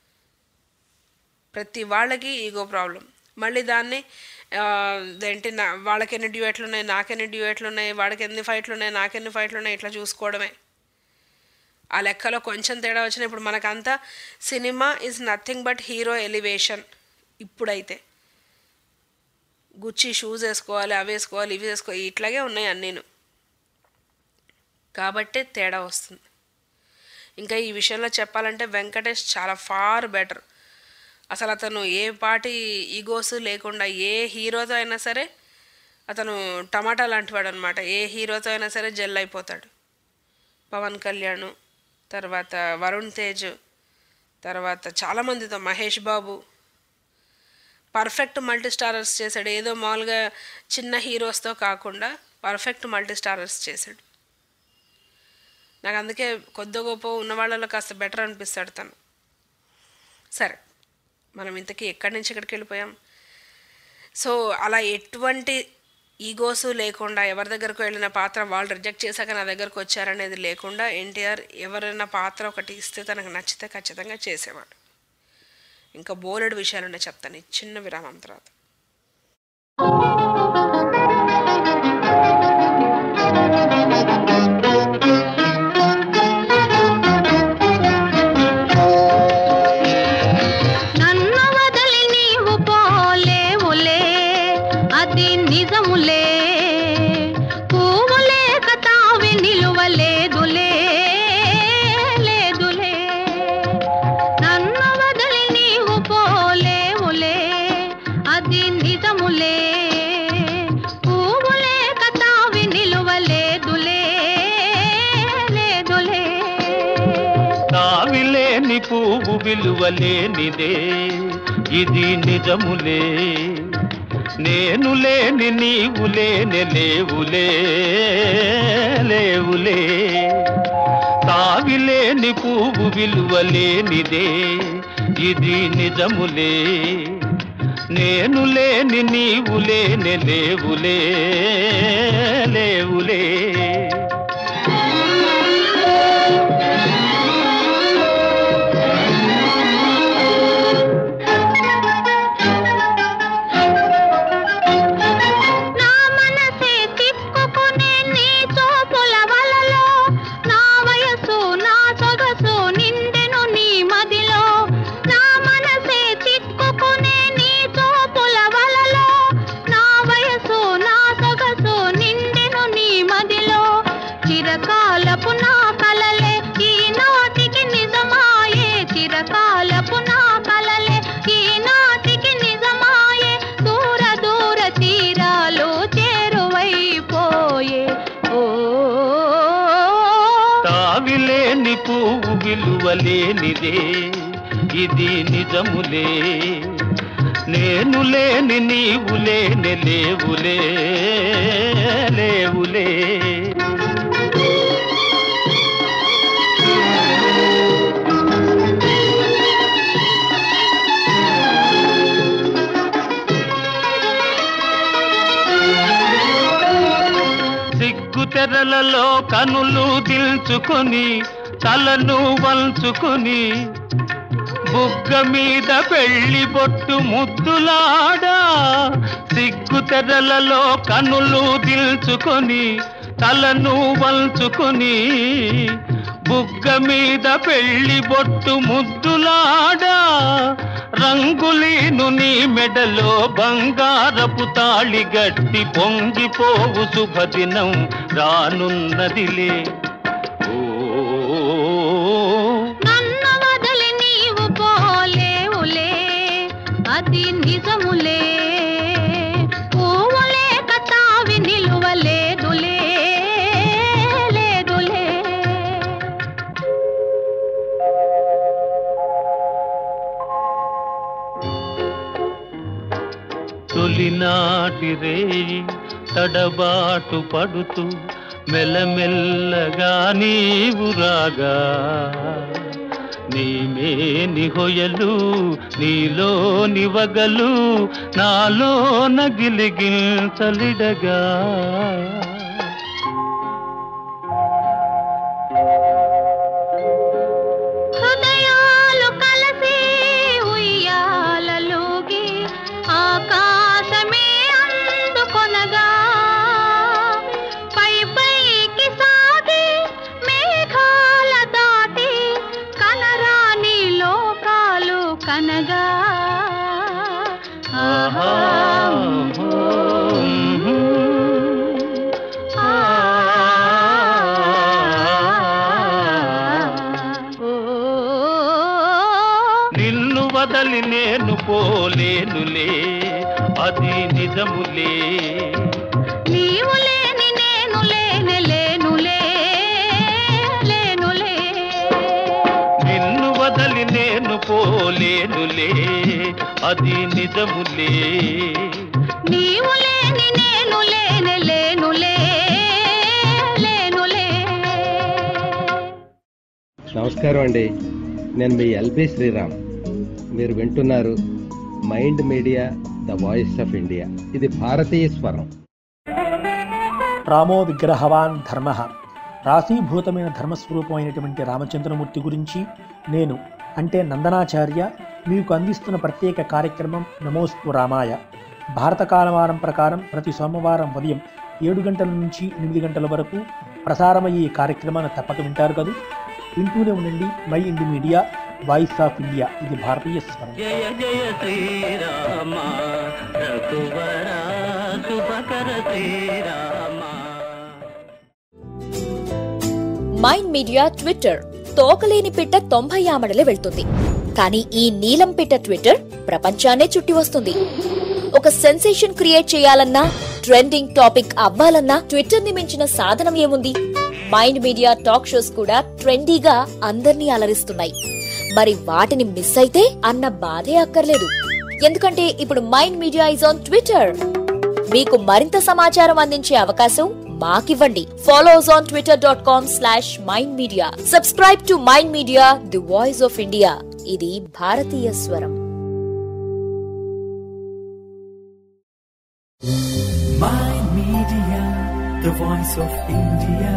D: ప్రతి వాళ్ళకి ఈగో ప్రాబ్లం మళ్ళీ దాన్ని ఆ, ఏంటి నా వాళ్ళకి ఎన్ని డ్యూయట్లు ఉన్నాయి నాకెన్ని డ్యూయట్లు ఉన్నాయి వాడికి ఎన్ని ఫైట్లు ఉన్నాయి నాకెన్ని ఫైట్లు ఉన్నాయి ఇట్లా చూసుకోవడమే ఆ లెక్కలో కొంచెం తేడా వచ్చిన ఇప్పుడు మనకంతా cinema is nothing but hero elevation ఇప్పుడైతే గుచ్చి షూస్ వేసుకోవాలి అవి వేసుకోవాలి ఇవి వేసుకోవాలి ఇట్లాగే ఉన్నాయి అన్నీను కాబట్టే తేడా వస్తుంది ఇంకా ఈ విషయంలో చెప్పాలంటే వెంకటేష్ చాలా ఫార్ బెటర్ అసలు అతను ఏ పాటి ఈగోస్ లేకుండా ఏ హీరోతో అయినా సరే అతను టమాటా లాంటివాడు అనమాట ఏ హీరోతో అయినా సరే జెల్ అయిపోతాడు పవన్ కళ్యాణ్ తర్వాత వరుణ్ తేజ్ తర్వాత చాలామందితో Mahesh Babu perfect multi starrers చేశాడు ఏదో మామూలుగా చిన్న హీరోస్తో కాకుండా పర్ఫెక్ట్ మల్టీ స్టారర్స్ చేశాడు నాకు అందుకే కొద్ది గొప్ప ఉన్న వాళ్ళలో కాస్త బెటర్ అనిపిస్తాడు తను సరే మనం ఇంతకీ ఎక్కడి నుంచి ఎక్కడికి వెళ్ళిపోయాం సో అలా ఎటువంటి ఈగోస్ లేకుండా ఎవరి దగ్గరకు వెళ్ళిన పాత్ర వాళ్ళు రిజెక్ట్ చేశాక నా దగ్గరకు వచ్చారనేది లేకుండా ఎన్టీఆర్ ఎవరైనా పాత్ర ఒకటి ఇస్తే తనకు నచ్చితే ఖచ్చితంగా చేసేవాడు ఇంకా బోలెడు విషయాలునే చెప్తాను ఈ చిన్న విరామం తర్వాత
I: నన్ను వదిలి నీవు పోలేవులే అది నిజములే పువ్వు లేక తావి నిలువలేదులే లేదులే నన్ను వదిలి నీవు పోలేవులే అది నిజములే పువ్వు లేక తావి నిలువలేదులే లేదులే
E: తావిలేని పువ్వు విలువలేనిదే ఇది నిజములే నేను లేని నీవు లేని లేవులే లేవులే తావిలేని పువ్వు విలువలేనిదే ఇది నిజములే నేను లేని నీవు లేని లేవులే లేవులే
I: నా మనసే తిప్పుకునే నీ చూపుల వలలో నా వయసు నా సొగసు నిండెను నీ మదిలో నా మనసే తిప్పుకునే నీ చూపుల వలలో నా వయసు నా సొగసు నిండెను నీ మదిలో
E: లేనిదే ఇది నిజములే నేను లేని నీవు లేని లేవులే లేవులే సిగ్గు తెరలలో కనులు దిల్చుకొని తలను వంచుకొని బుగ్గ మీద పెళ్లి బొట్టు ముద్దులాడా సిగ్గు తెరలలో కనులు దిల్చుకొని తలను వంచుకొని బుగ్గ మీద పెళ్లి బొట్టు ముద్దులాడా రంగులీను నీ మెడలో బంగారపు తాళి గట్టి పొంగిపోవు శుభదినం రానున్నదిలే ఓ
I: నన్ను వదిలి నీవు పోలేవులే అది నిజములే పువ్వులే కతావి నిలువలేదులే లేదులే
E: తొలినాటి రేయి తడబాటు పడుతూ మెల్లమెల్లగా నీవు రాగా నీమే నిహొయలు నీలో నివగలు నాలో నగిలిగిల్చలిడగా
I: హృదయాలు కలిసి ఉయ్యాలలోగి ఆకాశమే అందుకొనగా పై పైకి సాగి మేఘాల దాటి కనరాని లోకాలు కనగా ఆహా
E: నిన్ను వదలి నేను పోలేనులే అది నిజములే
I: నీవు లేని నేను లేని లేనులే లేనులే
E: నిన్ను వదలి నేను పోలేనులే అది నిజములే
I: నీవు లేని నేను లేని లేనులే లేనులే
J: నమస్కారం అండి నేను మీ ఎల్బి శ్రీరామ్ మీరు వింటున్నారు Mind Media the voice of India ఇది భారతీయ స్వరం
K: రామో విగ్రహవాన్ ధర్మ రాశీభూతమైన ధర్మస్వరూపమైనటువంటి రామచంద్రమూర్తి గురించి నేను అంటే నందనాచార్య మీకు అందిస్తున్న ప్రత్యేక కార్యక్రమం నమోస్తు రామాయ భారత కాలమానం ప్రకారం ప్రతి సోమవారం ఉదయం ఏడు గంటల నుంచి ఎనిమిది గంటల వరకు ప్రసారమయ్యే ఈ కార్యక్రమాన్ని తప్పక వింటారు కదా వింటూనే ఉండండి Mind Media voice of India ఇది భారతీయ స్వరం
E: జయ జయ శ్రీరామ రఘువర శుభకర శ్రీరామ
H: మైండ్ మీడియా ట్విట్టర్ తోకలేని పిట్ట తొంభై ఆమడలే వెళ్తుంది కానీ ఈ నీలం పిట్ట ట్విట్టర్ ప్రపంచాన్నే చుట్టి వస్తుంది ఒక సెన్సేషన్ క్రియేట్ చేయాలన్నా ట్రెండింగ్ టాపిక్ అవ్వాలన్నా ట్విట్టర్ ని మించిన సాధనం ఏముంది మైండ్ మీడియా టాక్ షోస్ కూడా ట్రెండీగా అందర్నీ అలరిస్తున్నాయి మరి వాటిని మిస్ అయితే అన్న బాధే అక్కర్లేదు ఎందుకంటే ఇప్పుడు Mind Media is on Twitter మీకు మరింత సమాచారం అందించే అవకాశం మాకివ్వండి follow us on Twitter dot com slash Mind Media subscribe to Mind Media the voice of India ఇది భారతీయ స్వరం
A: Mind Media, the voice of India.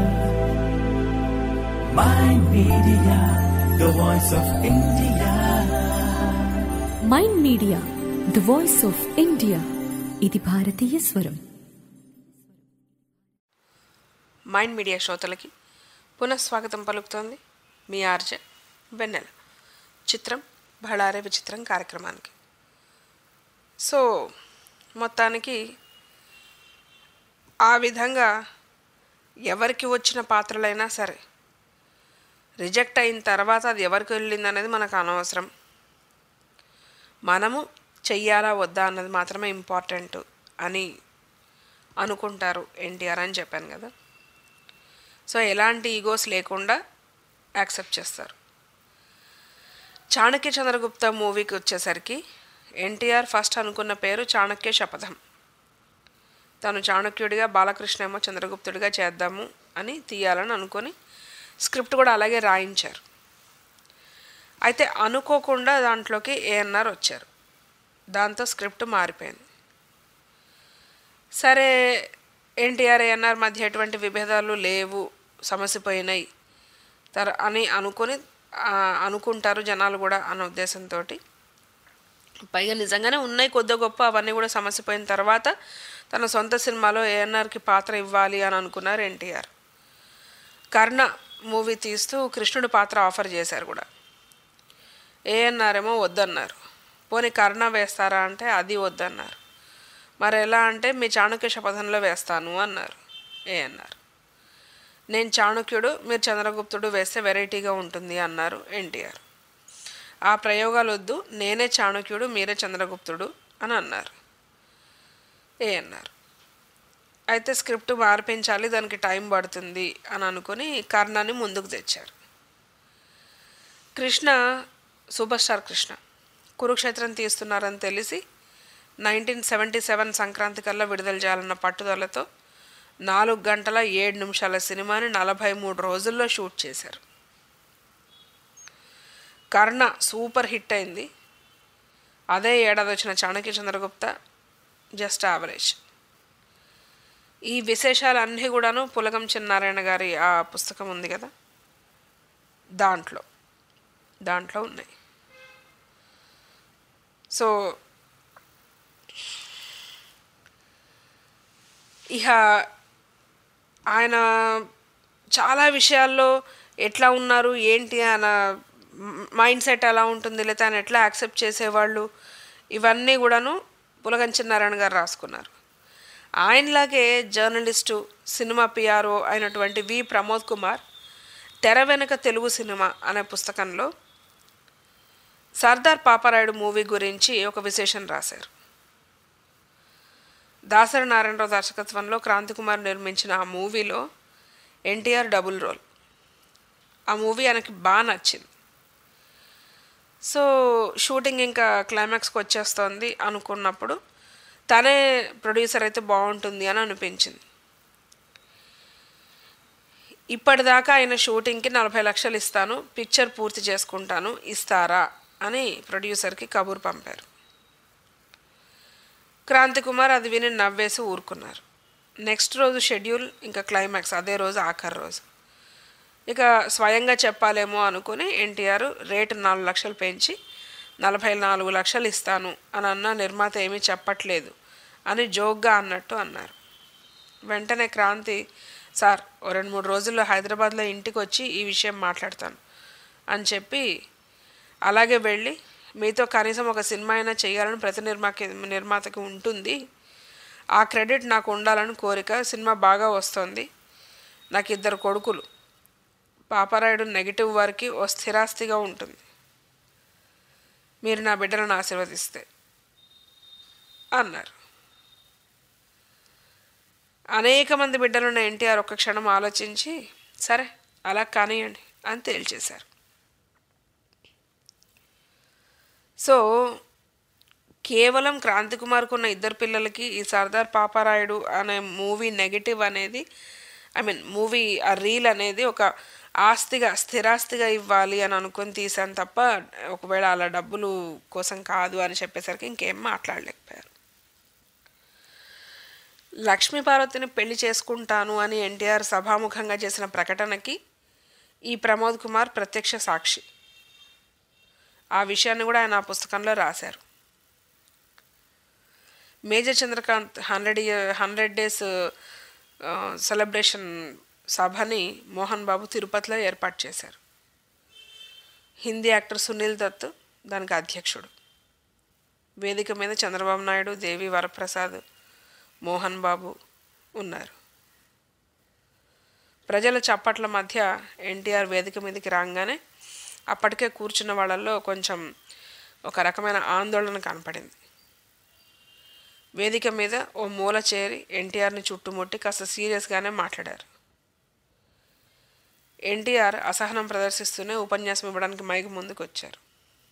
A: Mind Media, the voice of India.
B: Mind Media the voice of India ఇది భారతీయ స్వరం
D: mind media శ్రోతలకి పునఃస్వాగతం పలుకుతోంది మీ RJ వెన్నెల చిత్రం బళారే విచిత్రం కార్యక్రమానికి సో మొత్తానికి ఆ విధంగా ఎవరికి వచ్చిన పాత్రలైనా సరే రిజెక్ట్ అయిన తర్వాత అది ఎవరికి వెళ్ళింది అనేది మనకు అనవసరం మనము చెయ్యాలా వద్దా అన్నది మాత్రమే ఇంపార్టెంట్ అని అనుకుంటారు ఎన్టీఆర్ అని చెప్పాను కదా సో ఎలాంటి ఈగోస్ లేకుండా యాక్సెప్ట్ చేస్తారు చాణక్య చంద్రగుప్త మూవీకి వచ్చేసరికి ఎన్టీఆర్ ఫస్ట్ అనుకున్న పేరు చాణక్య శపథం తను చాణక్యుడిగా బాలకృష్ణ ఏమో చంద్రగుప్తుడిగా చేద్దాము అని తీయాలని అనుకొని స్క్రిప్ట్ కూడా అలాగే రాయించారు అయితే అనుకోకుండా దాంట్లోకి ఏఎన్ఆర్ వచ్చారు దాంతో స్క్రిప్ట్ మారిపోయింది సరే ఎన్టీఆర్ ఏఎన్ఆర్ మధ్య ఎటువంటి విభేదాలు లేవు సమసిపోయినాయి తర అని అనుకొని ఆ, అనుకుంటారు జనాలు కూడా అన్న ఉద్దేశంతో పైగా నిజంగానే ఉన్నాయి కొద్ది గొప్ప అవన్నీ కూడా సమసిపోయిన తర్వాత తన సొంత సినిమాలో ఏఎన్ఆర్కి పాత్ర ఇవ్వాలి అని అనుకున్నారు ఎన్టీఆర్ కర్ణ మూవీ తీస్తూ కృష్ణుడి పాత్ర ఆఫర్ చేశారు కూడా ఏఎన్ఆర్ ఏమో వద్దన్నారు పోనీ కర్ణ వేస్తారా అంటే అది వద్దన్నారు మరి ఎలా అంటే మీ చాణక్య శపథంలో వేస్తాను అన్నారు ఏఎన్ఆర్ నేను చాణక్యుడు మీరు చంద్రగుప్తుడు వేస్తే వెరైటీగా ఉంటుంది అన్నారు ఎన్టీఆర్ ఆ ప్రయోగాలు వద్దు నేనే చాణక్యుడు మీరే చంద్రగుప్తుడు అని అన్నారు ఏ అన్నారు అయితే స్క్రిప్ట్ మార్పించాలి దానికి టైం పడుతుంది అని అనుకుని కర్ణాన్ని ముందుకు తెచ్చారు కృష్ణ సూపర్ స్టార్ కృష్ణ కురుక్షేత్రం తీస్తున్నారని తెలిసి నైన్టీన్ సెవెంటీ సెవెన్ సంక్రాంతి కల్లా విడుదల చేయాలన్న పట్టుదలతో నాలుగు గంటల ఏడు నిమిషాల సినిమాని నలభై మూడు రోజుల్లో షూట్ చేశారు కర్ణ సూపర్ హిట్ అయింది అదే ఏడాది వచ్చిన చాణక్య చంద్రగుప్త జస్ట్ యావరేజ్ ఈ విశేషాలన్నీ కూడాను పులగం చిన్నారాయణ గారి ఆ పుస్తకం ఉంది కదా దాంట్లో దాంట్లో ఉన్నాయి సో ఇక ఆయన చాలా విషయాల్లో ఎట్లా ఉన్నారు ఏంటి ఆయన మైండ్ సెట్ ఎలా ఉంటుంది లేదా ఆయన ఎట్లా యాక్సెప్ట్ చేసేవాళ్ళు ఇవన్నీ కూడాను పులగం చిన్నారాయణ గారు రాసుకున్నారు ఆయనలాగే జర్నలిస్టు సినిమా పిఆర్ఓ అయినటువంటి వి ప్రమోద్ కుమార్ తెర వెనుక తెలుగు సినిమా అనే పుస్తకంలో సర్దార్ పాపారాయుడు మూవీ గురించి ఒక విశేషం రాశారు దాసరి నారాయణరావు దర్శకత్వంలో క్రాంతికుమార్ నిర్మించిన ఆ మూవీలో ఎన్టీఆర్ డబుల్ రోల్ ఆ మూవీ ఆయనకి బాగా నచ్చింది సో షూటింగ్ ఇంకా క్లైమాక్స్కి వచ్చేస్తోంది అనుకున్నప్పుడు తనే ప్రొడ్యూసర్ అయితే బాగుంటుంది అని అనిపించింది ఇప్పటిదాకా ఆయన షూటింగ్కి నలభై లక్షలు ఇస్తాను పిక్చర్ పూర్తి చేసుకుంటాను ఇస్తారా అని ప్రొడ్యూసర్కి కబూర్ పంపారు క్రాంతి కుమార్ అది విని నవ్వేసి ఊరుకున్నారు నెక్స్ట్ రోజు షెడ్యూల్ ఇంకా క్లైమాక్స్ అదే రోజు ఆఖరి రోజు ఇక స్వయంగా చెప్పాలేమో అనుకుని ఎన్టీఆర్ రేటు నాలుగు లక్షలు పెంచి నలభై నాలుగు లక్షలు ఇస్తాను అని అన్న నిర్మాత ఏమీ చెప్పట్లేదు అని జోక్గా అన్నట్టు అన్నారు వెంటనే క్రాంతి సార్ ఓ రెండు మూడు రోజుల్లో హైదరాబాద్లో ఇంటికి వచ్చి ఈ విషయం మాట్లాడతాను అని చెప్పి అలాగే వెళ్ళి మీతో కనీసం ఒక సినిమా అయినా చేయాలని ప్రతి నిర్మాకి నిర్మాతకి ఉంటుంది ఆ క్రెడిట్ నాకు ఉండాలని కోరిక సినిమా బాగా వస్తుంది నాకు ఇద్దరు కొడుకులు పాపరాయుడు నెగిటివ్ వారికి ఓ స్థిరాస్తిగా ఉంటుంది మీరు నా బిడ్డలను ఆశీర్వదిస్తే అన్నారు అనేక మంది బిడ్డలున్న ఎన్టీఆర్ ఒక్క క్షణం ఆలోచించి సరే అలా కానివ్వండి అని తేల్చేశారు సో కేవలం క్రాంతి కుమార్కు ఉన్న ఇద్దరు పిల్లలకి ఈ సర్దార్ పాపారాయుడు అనే మూవీ నెగిటివ్ అనేది ఐ మీన్ మూవీ ఆ రీల్ అనేది ఒక ఆస్తిగా స్థిరాస్తిగా ఇవ్వాలి అని అనుకొని తీసాను తప్ప ఒకవేళ అలా డబ్బులు కోసం కాదు అని చెప్పేసరికి ఇంకేం మాట్లాడలేకపోయారు లక్ష్మీ పార్వతిని పెళ్లి చేసుకుంటాను అని ఎన్టీఆర్ సభాముఖంగా చేసిన ప్రకటనకి ఈ ప్రమోద్ కుమార్ ప్రత్యక్ష సాక్షి ఆ విషయాన్ని కూడా ఆయన ఆ పుస్తకంలో రాశారు Major Chandrakanth hundred year hundred days celebration సభని మోహన్ బాబు తిరుపతిలో ఏర్పాటు చేశారు హిందీ యాక్టర్ సునీల్ దత్ దానికి అధ్యక్షుడు వేదిక మీద చంద్రబాబు నాయుడు దేవి వరప్రసాద్ మోహన్ బాబు ఉన్నారు ప్రజల చప్పట్ల మధ్య ఎన్టీఆర్ వేదిక మీదకి రాగానే అప్పటికే కూర్చున్న వాళ్ళల్లో కొంచెం ఒక రకమైన ఆందోళన కనపడింది వేదిక మీద ఓ మూల చేరి ఎన్టీఆర్ని చుట్టుముట్టి కాస్త సీరియస్గానే మాట్లాడారు ఎన్టీఆర్ అసహనం ప్రదర్శిస్తూనే ఉపన్యాసం ఇవ్వడానికి మైక్ ముందుకు వచ్చారు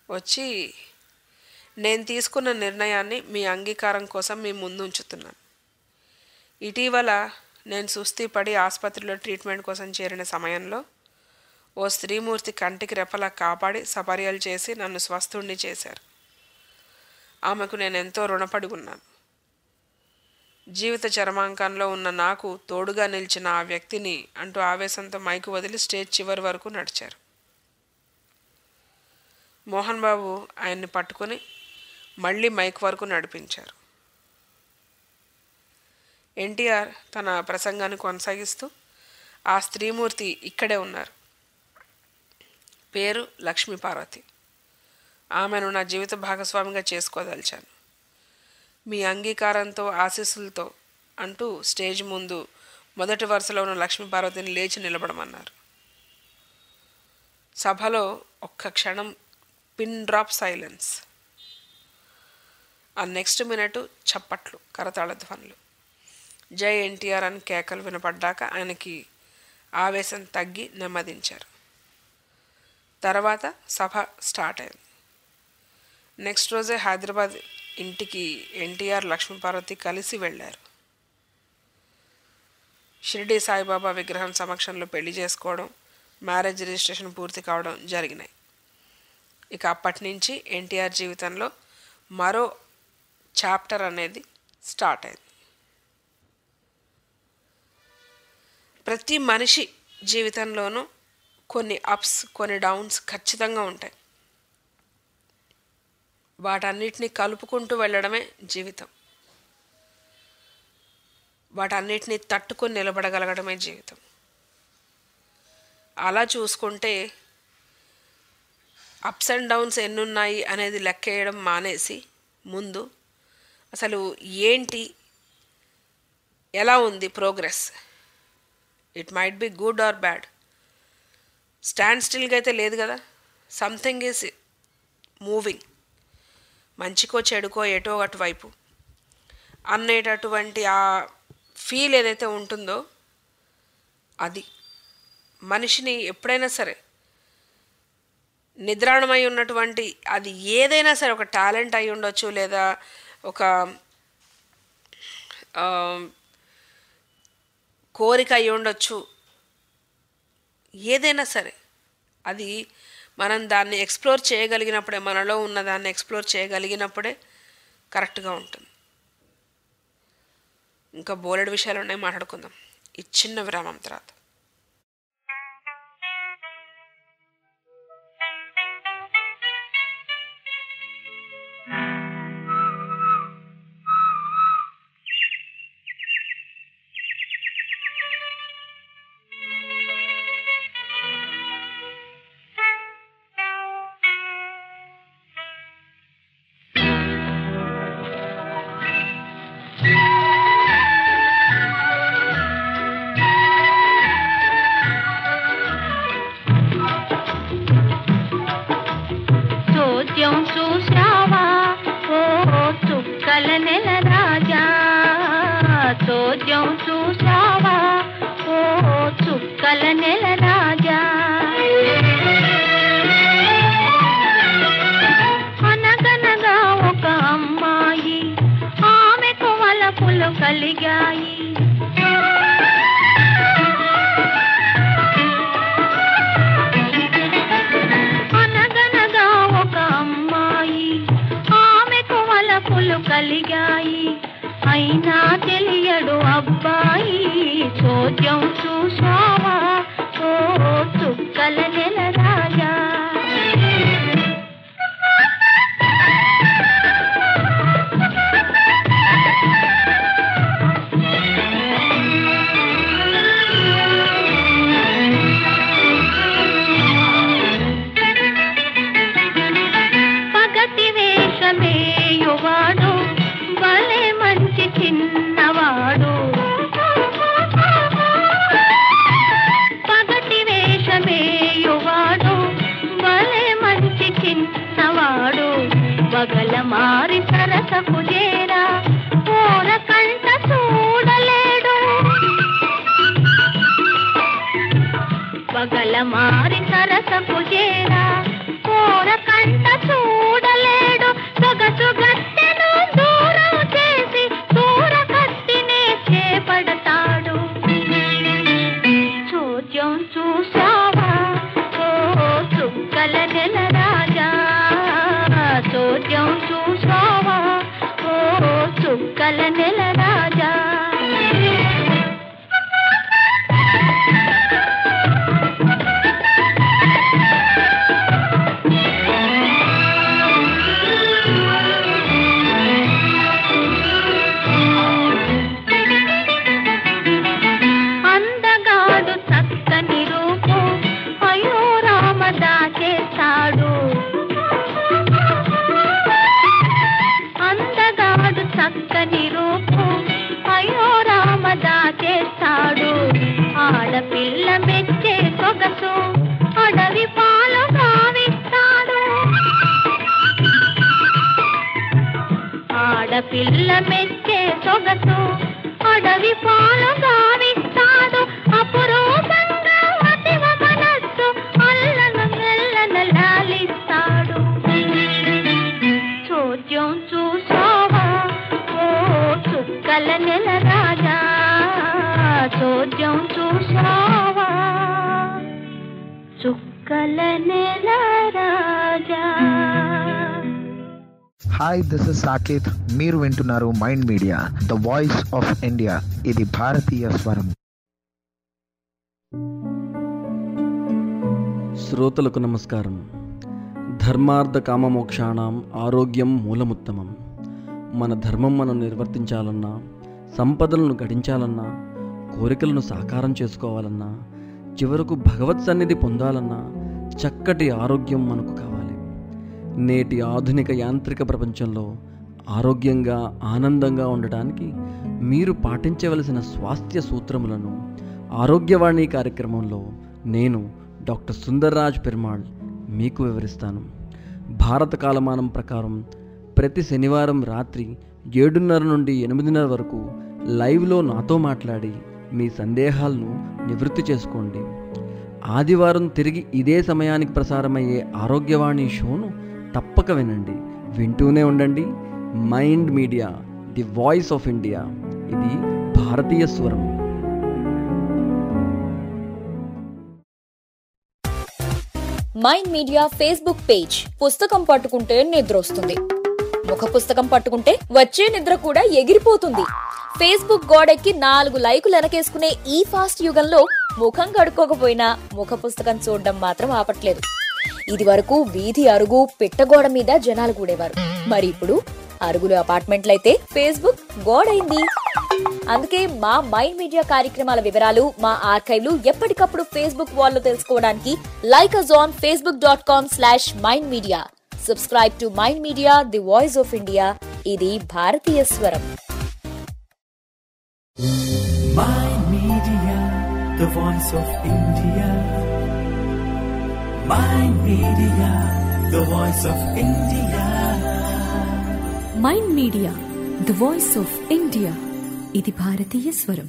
D: వచ్చి నేను తీసుకున్న నిర్ణయాన్ని మీ అంగీకారం కోసం మీ ముందు ఉంచుతున్నాను ఇటీవల నేను సుస్థి పడి ఆసుపత్రిలో ట్రీట్మెంట్ కోసం చేరిన సమయంలో ఓ స్త్రీమూర్తి కంటికి రెప్పలా కాపాడి సపర్యలు చేసి నన్ను స్వస్థుణ్ణి చేశారు ఆమెకు నేను ఎంతో రుణపడి ఉన్నాను జీవిత చరమాంకంలో ఉన్న నాకు తోడుగా నిలిచిన ఆ వ్యక్తిని అంటూ ఆవేశంతో మైకు వదిలి స్టేజ్ చివరి వరకు నడిచారు మోహన్ బాబు ఆయన్ని పట్టుకొని మళ్ళీ మైక్ వరకు నడిపించారు ఎన్టీఆర్ తన ప్రసంగాన్ని కొనసాగిస్తూ ఆ స్త్రీమూర్తి ఇక్కడే ఉన్నారు పేరు లక్ష్మీ పార్వతి ఆమెను నా జీవిత భాగస్వామిగా చేసుకోదలిచాను మీ అంగీకారంతో ఆశీస్సులతో అంటూ స్టేజ్ ముందు మొదటి వరుసలో ఉన్న లక్ష్మీ పార్వతిని లేచి నిలబడమన్నారు సభలో ఒక్క క్షణం పిన్ డ్రాప్ సైలెన్స్ ఆ నెక్స్ట్ మినిట్ చప్పట్లు కరతాళ ధ్వనులు జై ఎన్టీఆర్ అని కేకలు వినపడ్డాక ఆయనకి ఆవేశం తగ్గి నెమ్మదించారు తర్వాత సభ స్టార్ట్ అయింది నెక్స్ట్ రోజే హైదరాబాద్ ఇంటికి ఎన్టీఆర్ లక్ష్మీపార్వతి కలిసి వెళ్ళారు షిరిడి సాయిబాబా విగ్రహం సమక్షంలో పెళ్లి చేసుకోవడం మ్యారేజ్ రిజిస్ట్రేషన్ పూర్తి కావడం జరిగినాయి ఇక అప్పటి నుంచి ఎన్టీఆర్ జీవితంలో మరో చాప్టర్ అనేది స్టార్ట్ అయింది ప్రతి మనిషి జీవితంలోనూ కొన్ని అప్స్ కొన్ని డౌన్స్ ఖచ్చితంగా ఉంటాయి వాటన్నిటిని కలుపుకుంటూ వెళ్ళడమే జీవితం వాటన్నిటిని తట్టుకొని నిలబడగలగడమే జీవితం అలా చూసుకుంటే అప్స్ అండ్ డౌన్స్ ఎన్నున్నాయి అనేది లెక్కేయడం మానేసి ముందు అసలు ఏంటి ఎలా ఉంది progress it might be good or bad stand స్టిల్గా అయితే లేదు కదా సంథింగ్ ఈజ్ మూవింగ్ మంచికో చెడుకో ఎటో అటువైపు అనేటటువంటి ఆ ఫీల్ ఏదైతే ఉంటుందో అది మనిషిని ఎప్పుడైనా సరే నిద్రాణమై ఉన్నటువంటి అది ఏదైనా సరే ఒక టాలెంట్ అయి ఉండొచ్చు లేదా ఒక ఆ, కోరిక అయి ఉండొచ్చు ఏదైనా సరే అది మనం దాన్ని ఎక్స్ప్లోర్ చేయగలిగినప్పుడే మనలో ఉన్న దాన్ని ఎక్స్ప్లోర్ చేయగలిగినప్పుడే కరెక్ట్గా ఉంటుంది ఇంకా బోలెడు విషయాలు ఉన్నాయి మాట్లాడుకుందాం ఈ చిన్న విరామం తర్వాత
I: చోద్యం చూశావా ఓ చుక్కల నెల రాజా చోద్యం చూశావా ఓ చుక్కల నెల రాజా అనగనగా ఒక అమ్మాయి ఆమెకు వలపులు కలిగాయి అనగనగా ఒక అమ్మాయి ఆమెకు వలపులు కలిగాయి అయినా తెలియడు అబ్బాయి చోద్యం చూసావా ఓ చుక్కల నెల రాజా పగటి వేషమేయువాడు భలే మంచి చిన్నవాడు పగటి వేషమేయువాడు భలే మంచి చిన్నవాడు బగల మారి సరసకు చేరా ఓర కంట చూడలేడు పగల మారి సరసకు చేరా ఓర కంట చూడలేడు చోద్యం చూసావా ఓ చుక్కల నెల రాజా అందగాడు చక్కని రూపు అయ్యో రామ దాచేస్తాడు అందగాడు చక్కని రూపు అయ్యో రామ దాచేస్తాడు ఆడపిల్ల మెచ్చే సొగసు అడవి పాలు గావిస్తాడు ఆడపిల్ల మెచ్చే సొగసు అడవి పాలు గావిస్తాడు అపురూపంగా అతివ మనస్సు అల్లన మెల్లన లాలిస్తాడు చోద్యం చూసావా ఓ చుక్కల నెల రాజా చోద్యం చూసావా చుక్కల నెల రాజా
L: హాయ్ దిస్ ఇస్ సాకేత్ మీరు వింటున్నారు Mind Media the voice of India ఇది భారతీయ స్వరం
M: శ్రోతలకు నమస్కారం ధర్మార్థ కామమోక్షాణం ఆరోగ్యం మూలముత్తమం మన ధర్మం మనం నిర్వర్తించాలన్నా సంపదలను గడించాలన్నా కోరికలను సాకారం చేసుకోవాలన్నా చివరకు భగవత్ సన్నిధి పొందాలన్నా చక్కటి ఆరోగ్యం మనకు కావాలి నేటి ఆధునిక యాంత్రిక ప్రపంచంలో ఆరోగ్యంగా ఆనందంగా ఉండటానికి మీరు పాటించవలసిన స్వాస్థ్య సూత్రములను ఆరోగ్యవాణి కార్యక్రమంలో నేను డాక్టర్ సుందర్రాజ్ పెరుమాళ్ మీకు వివరిస్తాను భారత కాలమానం ప్రకారం ప్రతి శనివారం రాత్రి ఏడున్నర నుండి ఎనిమిదిన్నర వరకు లైవ్లో నాతో మాట్లాడి మీ సందేహాలను నివృత్తి చేసుకోండి ఆదివారం తిరిగి ఇదే సమయానికి ప్రసారమయ్యే ఆరోగ్యవాణి షోను తప్పక వినండి వింటూనే ఉండండి Mind Media the voice of India ఇది భారతీయ స్వరం
H: మైండ్ మీడియా ఫేస్బుక్ పేజ్ పుస్తకం పట్టుకుంటే నిద్ర వస్తుంది ముఖ పుస్తకం పట్టుకుంటే వచ్చే నిద్ర కూడా ఎగిరిపోతుంది ఫేస్బుక్ గోడెక్కి నాలుగు లైకులు వెనకేసుకునే ఈ ఫాస్ట్ యుగంలో ముఖం కడుక్కోకపోయినా ముఖ పుస్తకం చూడడం మాత్రం ఆపట్లేదు ఇది వరకు వీధి అరుగు పిట్టగోడ మీద జనాలు కూడేవారు మరి ఇప్పుడు అరుగులు అపార్ట్మెంట్లయితే ఫేస్బుక్ గోడైంది అందుకే మా మైండ్ మీడియా కార్యక్రమాల వివరాలు మా ఆర్కైవ్లు ఎప్పటికప్పుడు ఫేస్బుక్ వాల్లో తెలుసుకోవడానికి like us on Facebook dot com slash Mind Media subscribe to Mind Media the voice of India ఇది భారతీయ స్వరం
A: Mind Media, the voice of India. Mind Media, the voice of India.
B: Mind Media the voice of India ఇది భారతీయ స్వరం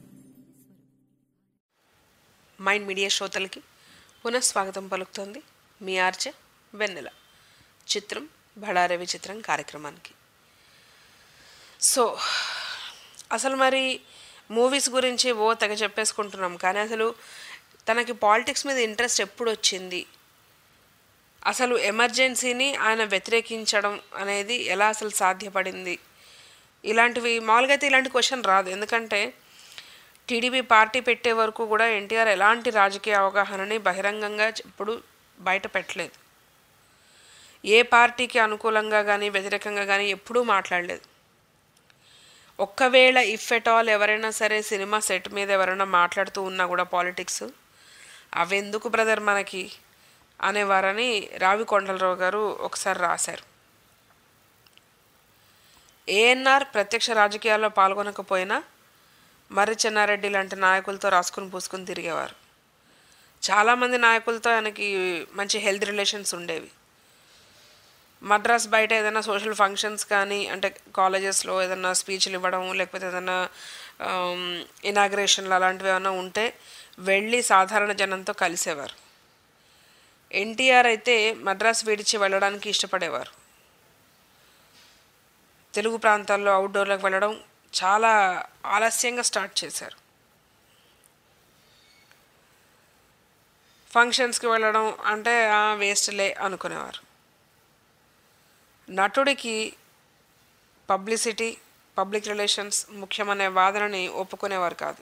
D: mind media శ్రోతలకి పునఃస్వాగతం పలుకుతోంది మీ RJ వెన్నెల చిత్రం బడారవి చిత్రం కార్యక్రమానికి సో అసలు మరి మూవీస్ గురించి ఓ తెగ చెప్పేసుకుంటున్నాం కానీ అసలు తనకి పాలిటిక్స్ మీద ఇంట్రెస్ట్ ఎప్పుడు వచ్చింది అసలు ఎమర్జెన్సీని ఆయన వ్యతిరేకించడం అనేది ఎలా అసలు సాధ్యపడింది ఇలాంటివి మామూలుగా అయితే ఇలాంటి క్వశ్చన్ రాదు ఎందుకంటే టీడీపీ పార్టీ పెట్టే వరకు కూడా ఎన్టీఆర్ ఎలాంటి రాజకీయ అవగాహనని బహిరంగంగా ఎప్పుడు బయట పెట్టలేదు ఏ పార్టీకి అనుకూలంగా కానీ వ్యతిరేకంగా కానీ ఎప్పుడూ మాట్లాడలేదు ఒక్కవేళ ఇఫ్ ఎట్ ఆల్ ఎవరైనా సరే సినిమా సెట్ మీద ఎవరైనా మాట్లాడుతూ ఉన్నా కూడా పాలిటిక్స్ అవెందుకు బ్రదర్ మనకి అనేవారని రావి కొండలరావు గారు ఒకసారి రాశారు ఏఎన్ఆర్ ప్రత్యక్ష రాజకీయాల్లో పాల్గొనకపోయినా మర్రి చెన్నారెడ్డి లాంటి నాయకులతో రాసుకుని పూసుకుని తిరిగేవారు చాలామంది నాయకులతో ఆయనకి మంచి హెల్త్ రిలేషన్స్ ఉండేవి మద్రాస్ బయట ఏదైనా సోషల్ ఫంక్షన్స్ కానీ అంటే కాలేజెస్లో ఏదైనా స్పీచ్లు ఇవ్వడం లేకపోతే ఏదైనా ఇనాగ్రేషన్లు అలాంటివి ఏమైనా ఉంటే వెళ్ళి సాధారణ జనంతో కలిసేవారు ఎన్టీఆర్ అయితే మద్రాస్ విడిచి వెళ్ళడానికి ఇష్టపడేవారు తెలుగు ప్రాంతాల్లో అవుట్డోర్లకు వెళ్ళడం చాలా ఆలస్యంగా స్టార్ట్ చేశారు ఫంక్షన్స్కి వెళ్ళడం అంటే వేస్ట్లే అనుకునేవారు నటుడికి పబ్లిసిటీ పబ్లిక్ రిలేషన్స్ ముఖ్యమనే వాదనని ఒప్పుకునేవారు కాదు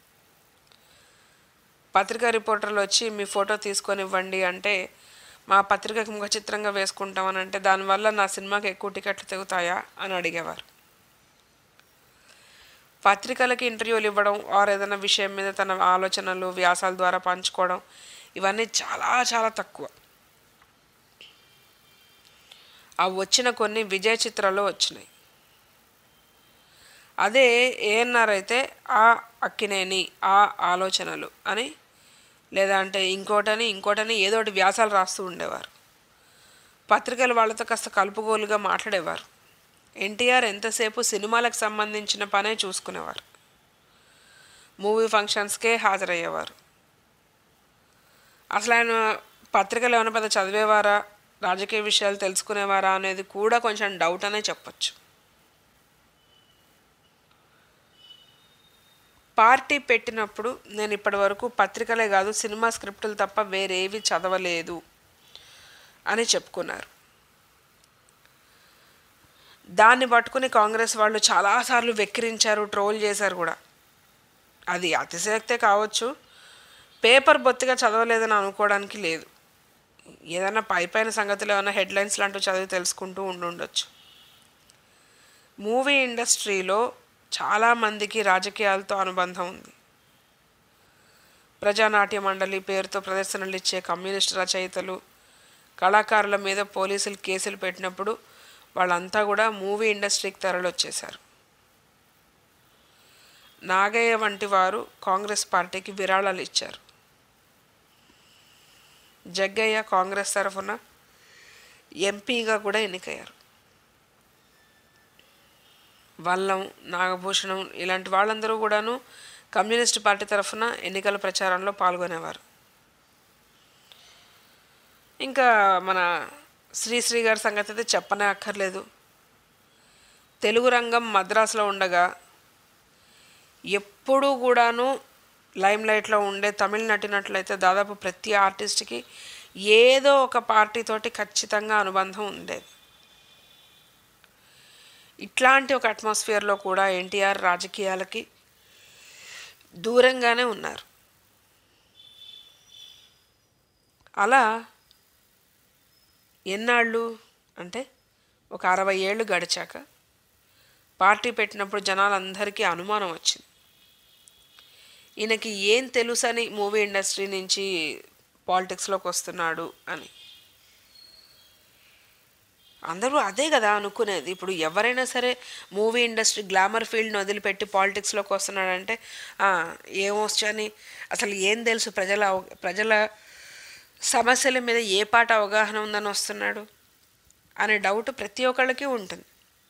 D: పత్రికా రిపోర్టర్లు వచ్చి మీ ఫోటో తీసుకొని ఇవ్వండి అంటే మా పత్రికకి ముఖ చిత్రంగా వేసుకుంటామని అంటే దానివల్ల నా సినిమాకి ఎక్కువ టికెట్లు తెగుతాయా అని అడిగేవారు పత్రికలకి ఇంటర్వ్యూలు ఇవ్వడం ఆర్ ఏదైనా విషయం మీద తన ఆలోచనలు వ్యాసాల ద్వారా పంచుకోవడం ఇవన్నీ చాలా చాలా తక్కువ ఆ వచ్చిన కొన్ని విజయ చిత్రాల్లో వచ్చినాయి అదే ఏఎన్ఆర్ అయితే ఆ అక్కినేని ఆ ఆలోచనలు అని లేదా అంటే ఇంకోటని ఇంకోటని ఏదో ఒకటి వ్యాసాలు రాస్తూ ఉండేవారు పత్రికలు వాళ్ళతో కాస్త కలుపుగోలుగా మాట్లాడేవారు ఎన్టీఆర్ ఎంతసేపు సినిమాలకు సంబంధించిన పనే చూసుకునేవారు మూవీ ఫంక్షన్స్కే హాజరయ్యేవారు అసలు ఆయన పత్రికలు ఏమైనా పెద్ద చదివేవారా రాజకీయ విషయాలు తెలుసుకునేవారా అనేది కూడా కొంచెం డౌట్ అనే చెప్పొచ్చు పార్టీ పెట్టినప్పుడు నేను ఇప్పటి వరకు పత్రికలే కాదు సినిమా స్క్రిప్టులు తప్ప వేరేవి చదవలేదు అని చెప్పుకున్నారు దాన్ని పట్టుకుని కాంగ్రెస్ వాళ్ళు చాలాసార్లు వెక్కిరించారు ట్రోల్ చేశారు కూడా అది అతిశయక్తే కావచ్చు పేపర్ బొత్తిగా చదవలేదని అనుకోవడానికి లేదు ఏదైనా పై పైన సంగతులు ఏమైనా హెడ్లైన్స్ లాంటివి చదివి తెలుసుకుంటూ ఉండుండొచ్చు మూవీ ఇండస్ట్రీలో చాలామందికి రాజకీయాలతో అనుబంధం ఉంది ప్రజానాట్య మండలి పేరుతో ప్రదర్శనలు ఇచ్చే కమ్యూనిస్ట్ రచయితలు కళాకారుల మీద పోలీసులు కేసులు పెట్టినప్పుడు వాళ్ళంతా కూడా మూవీ ఇండస్ట్రీకి తరలొచ్చేశారు నాగయ్య వంటి వారు కాంగ్రెస్ పార్టీకి విరాళాలు ఇచ్చారు జగ్గయ్య కాంగ్రెస్ తరఫున ఎంపీగా కూడా ఎన్నికయ్యారు వల్లం నాగభూషణం ఇలాంటి వాళ్ళందరూ కూడాను కమ్యూనిస్ట్ పార్టీ తరఫున ఎన్నికల ప్రచారంలో పాల్గొనేవారు ఇంకా మన శ్రీశ్రీ గారి సంగతి అయితే చెప్పనే అక్కర్లేదు తెలుగు రంగం మద్రాసులో ఉండగా ఎప్పుడూ కూడాను లైమ్ లైట్లో ఉండే తమిళ నటినట్లయితే దాదాపు ప్రతి ఆర్టిస్ట్కి ఏదో ఒక పార్టీతోటి ఖచ్చితంగా అనుబంధం ఉండేది ఇట్లాంటి ఒక అట్మాస్ఫియర్లో కూడా ఎన్టీఆర్ రాజకీయాలకి దూరంగానే ఉన్నారు అలా ఎన్నాళ్ళు అంటే ఒక అరవై ఏళ్ళు గడిచాక పార్టీ పెట్టినప్పుడు జనాలందరికీ అనుమానం వచ్చింది ఈయనకి ఏం తెలుసని మూవీ ఇండస్ట్రీ నుంచి పాలిటిక్స్లోకి వస్తున్నాడు అని అందరూ అదే కదా అనుకునేది ఇప్పుడు ఎవరైనా సరే మూవీ ఇండస్ట్రీ గ్లామర్ ఫీల్డ్ని వదిలిపెట్టి పాలిటిక్స్లోకి వస్తున్నాడంటే ఏమొచ్చని అసలు ఏం తెలుసు ప్రజల అవ- ప్రజల సమస్యల మీద ఏ పాట అవగాహన ఉందని వస్తున్నాడు అనే డౌట్ ప్రతి ఒక్కళ్ళకి ఉంటుంది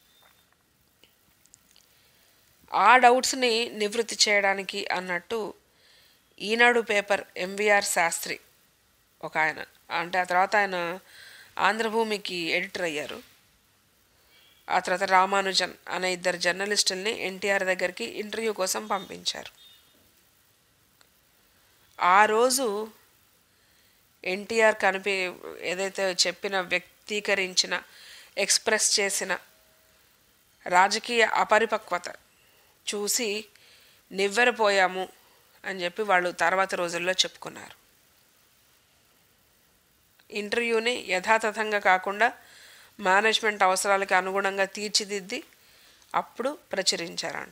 D: ఆ డౌట్స్ని నివృత్తి చేయడానికి అన్నట్టు ఈనాడు పేపర్ ఎంవిఆర్ శాస్త్రి ఒక ఆయన అంటే ఆ తర్వాత ఆయన ఆంధ్రభూమికి ఎడిటర్ అయ్యారు ఆ తర్వాత రామానుజన్ అనే ఇద్దరు జర్నలిస్టుల్ని ఎన్టీఆర్ దగ్గరికి ఇంటర్వ్యూ కోసం పంపించారు ఆ రోజు ఎన్టీఆర్ కనిపి ఏదైతే చెప్పిన వ్యక్తీకరించిన ఎక్స్ప్రెస్ చేసిన రాజకీయ అపరిపక్వత చూసి నివ్వెరపోయాము అని చెప్పి వాళ్ళు తర్వాత రోజుల్లో చెప్పుకున్నారు ఇంటర్వ్యూని యథాతథంగా కాకుండా మేనేజ్మెంట్ అవసరాలకు అనుగుణంగా తీర్చిదిద్ది అప్పుడు ప్రచురించారంట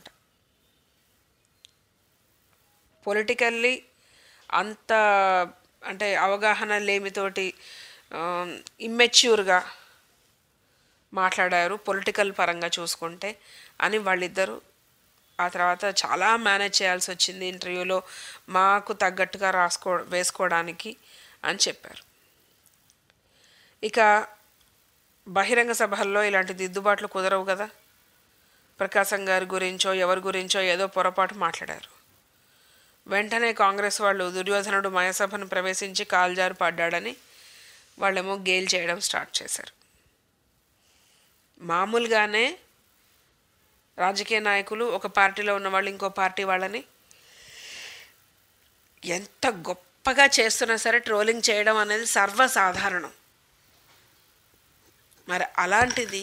D: పొలిటికల్లీ అంత అంటే అవగాహన లేమితోటి ఇమ్మెచ్యూర్గా మాట్లాడారు పొలిటికల్ పరంగా చూసుకుంటే అని వాళ్ళిద్దరూ ఆ తర్వాత చాలా మేనేజ్ చేయాల్సి వచ్చింది ఇంటర్వ్యూలో మాకు తగ్గట్టుగా రాసుకో వేసుకోవడానికి అని చెప్పారు ఇక బహిరంగ సభల్లో ఇలాంటి దిద్దుబాట్లు కుదరవు కదా ప్రకాశం గారి గురించో ఎవరి గురించో ఏదో పొరపాటు మాట్లాడారు వెంటనే కాంగ్రెస్ వాళ్ళు దుర్యోధనుడు మయసభను ప్రవేశించి కాల్జారు పడ్డాడని వాళ్ళేమో గేల్ చేయడం స్టార్ట్ చేశారు మామూలుగానే రాజకీయ నాయకులు ఒక పార్టీలో ఉన్న వాళ్ళు ఇంకో పార్టీ వాళ్ళని ఎంత గొప్పగా చేస్తున్నా సరే ట్రోలింగ్ చేయడం అనేది సర్వసాధారణం మరి అలాంటిది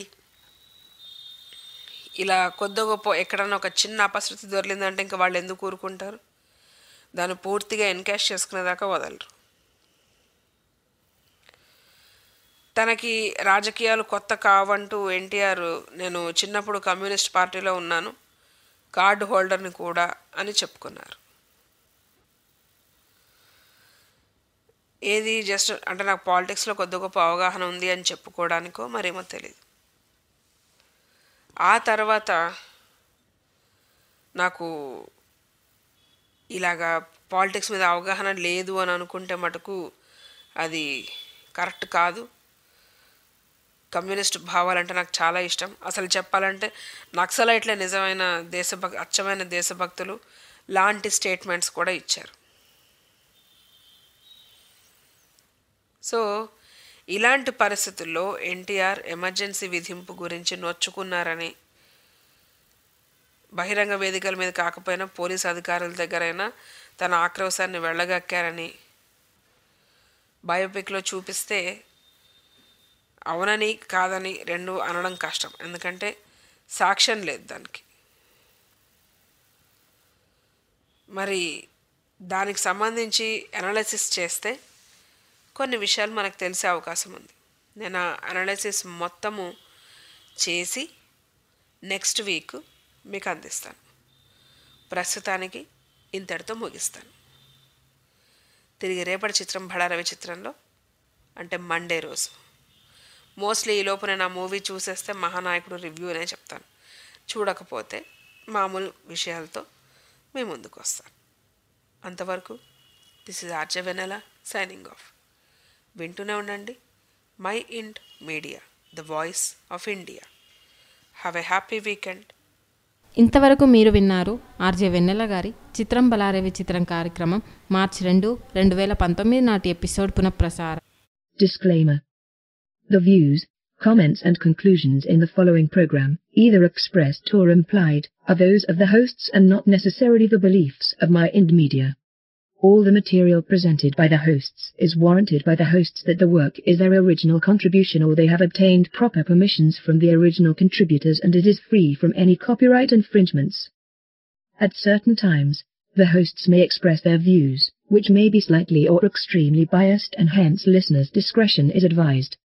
D: ఇలా కొద్ది గొప్ప ఎక్కడన్నా ఒక చిన్న అపశృతి దొరికిందంటే ఇంకా వాళ్ళు ఎందుకు ఊరుకుంటారు దాన్ని పూర్తిగా ఎన్కాష్ చేసుకునేదాకా వదలరు తనకి రాజకీయాలు కొత్త కావంటూ ఎన్టీఆర్ నేను చిన్నప్పుడు కమ్యూనిస్ట్ పార్టీలో ఉన్నాను కార్డు హోల్డర్ని కూడా అని చెప్పుకున్నారు ఏది జస్ట్ అంటే నాకు పాలిటిక్స్లో కొద్ది గొప్ప అవగాహన ఉంది అని చెప్పుకోవడానికో మరేమో తెలియదు ఆ తర్వాత నాకు ఇలాగా పాలిటిక్స్ మీద అవగాహన లేదు అని అనుకుంటే మటుకు అది కరెక్ట్ కాదు కమ్యూనిస్ట్ భావాలంటే నాకు చాలా ఇష్టం అసలు చెప్పాలంటే నక్సలైట్లే నిజమైన దేశభక్ అచ్చమైన దేశభక్తులు లాంటి స్టేట్మెంట్స్ కూడా ఇచ్చారు సో ఇలాంటి పరిస్థితుల్లో ఎన్టీఆర్ ఎమర్జెన్సీ విధింపు గురించి నొచ్చుకున్నారని బహిరంగ వేదికల మీద కాకపోయినా పోలీస్ అధికారుల దగ్గరైనా తన ఆక్రోశాన్ని వెళ్ళగక్కారని బయోపిక్లో చూపిస్తే అవునని కాదని రెండు అనడం కష్టం ఎందుకంటే సాక్ష్యం లేదు దానికి మరి దానికి సంబంధించి అనాలిసిస్ చేస్తే కొన్ని విషయాలు మనకు తెలిసే అవకాశం ఉంది నేను ఆ అనాలిసిస్ మొత్తము చేసి నెక్స్ట్ వీక్ మీకు అందిస్తాను ప్రస్తుతానికి ఇంతటితో ముగిస్తాను తిరిగి రేపటి చిత్రం బడారవి చిత్రంలో అంటే మండే రోజు మోస్ట్లీ ఈ లోపు నేను ఆ మూవీ చూసేస్తే మహానాయకుడు రివ్యూ అనే చెప్తాను చూడకపోతే మామూలు విషయాలతో మీ ముందుకు వస్తాను అంతవరకు this is RJ Vennela signing off వింటూనే ఉండండి Mind Media the voice of India have a happy weekend
C: ఇంతవరకు మీరు విన్నారు ఆర్జే వెన్నెల గారి చిత్రం బలారేవి చిత్రం కార్యక్రమం మార్చి రెండు రెండు వేల పంతొమ్మిది నాటి ఎపిసోడ్ పునఃప్రసారం
N: Disclaimer. The views, comments and conclusions in the following program, either expressed or implied, are those of the hosts and not necessarily the beliefs of my Ind Media. All the material presented by the hosts is warranted by the hosts that the work is their original contribution or they have obtained proper permissions from the original contributors and it is free from any copyright infringements. At certain times, the hosts may express their views, which may be slightly or extremely biased and hence listeners' discretion is advised.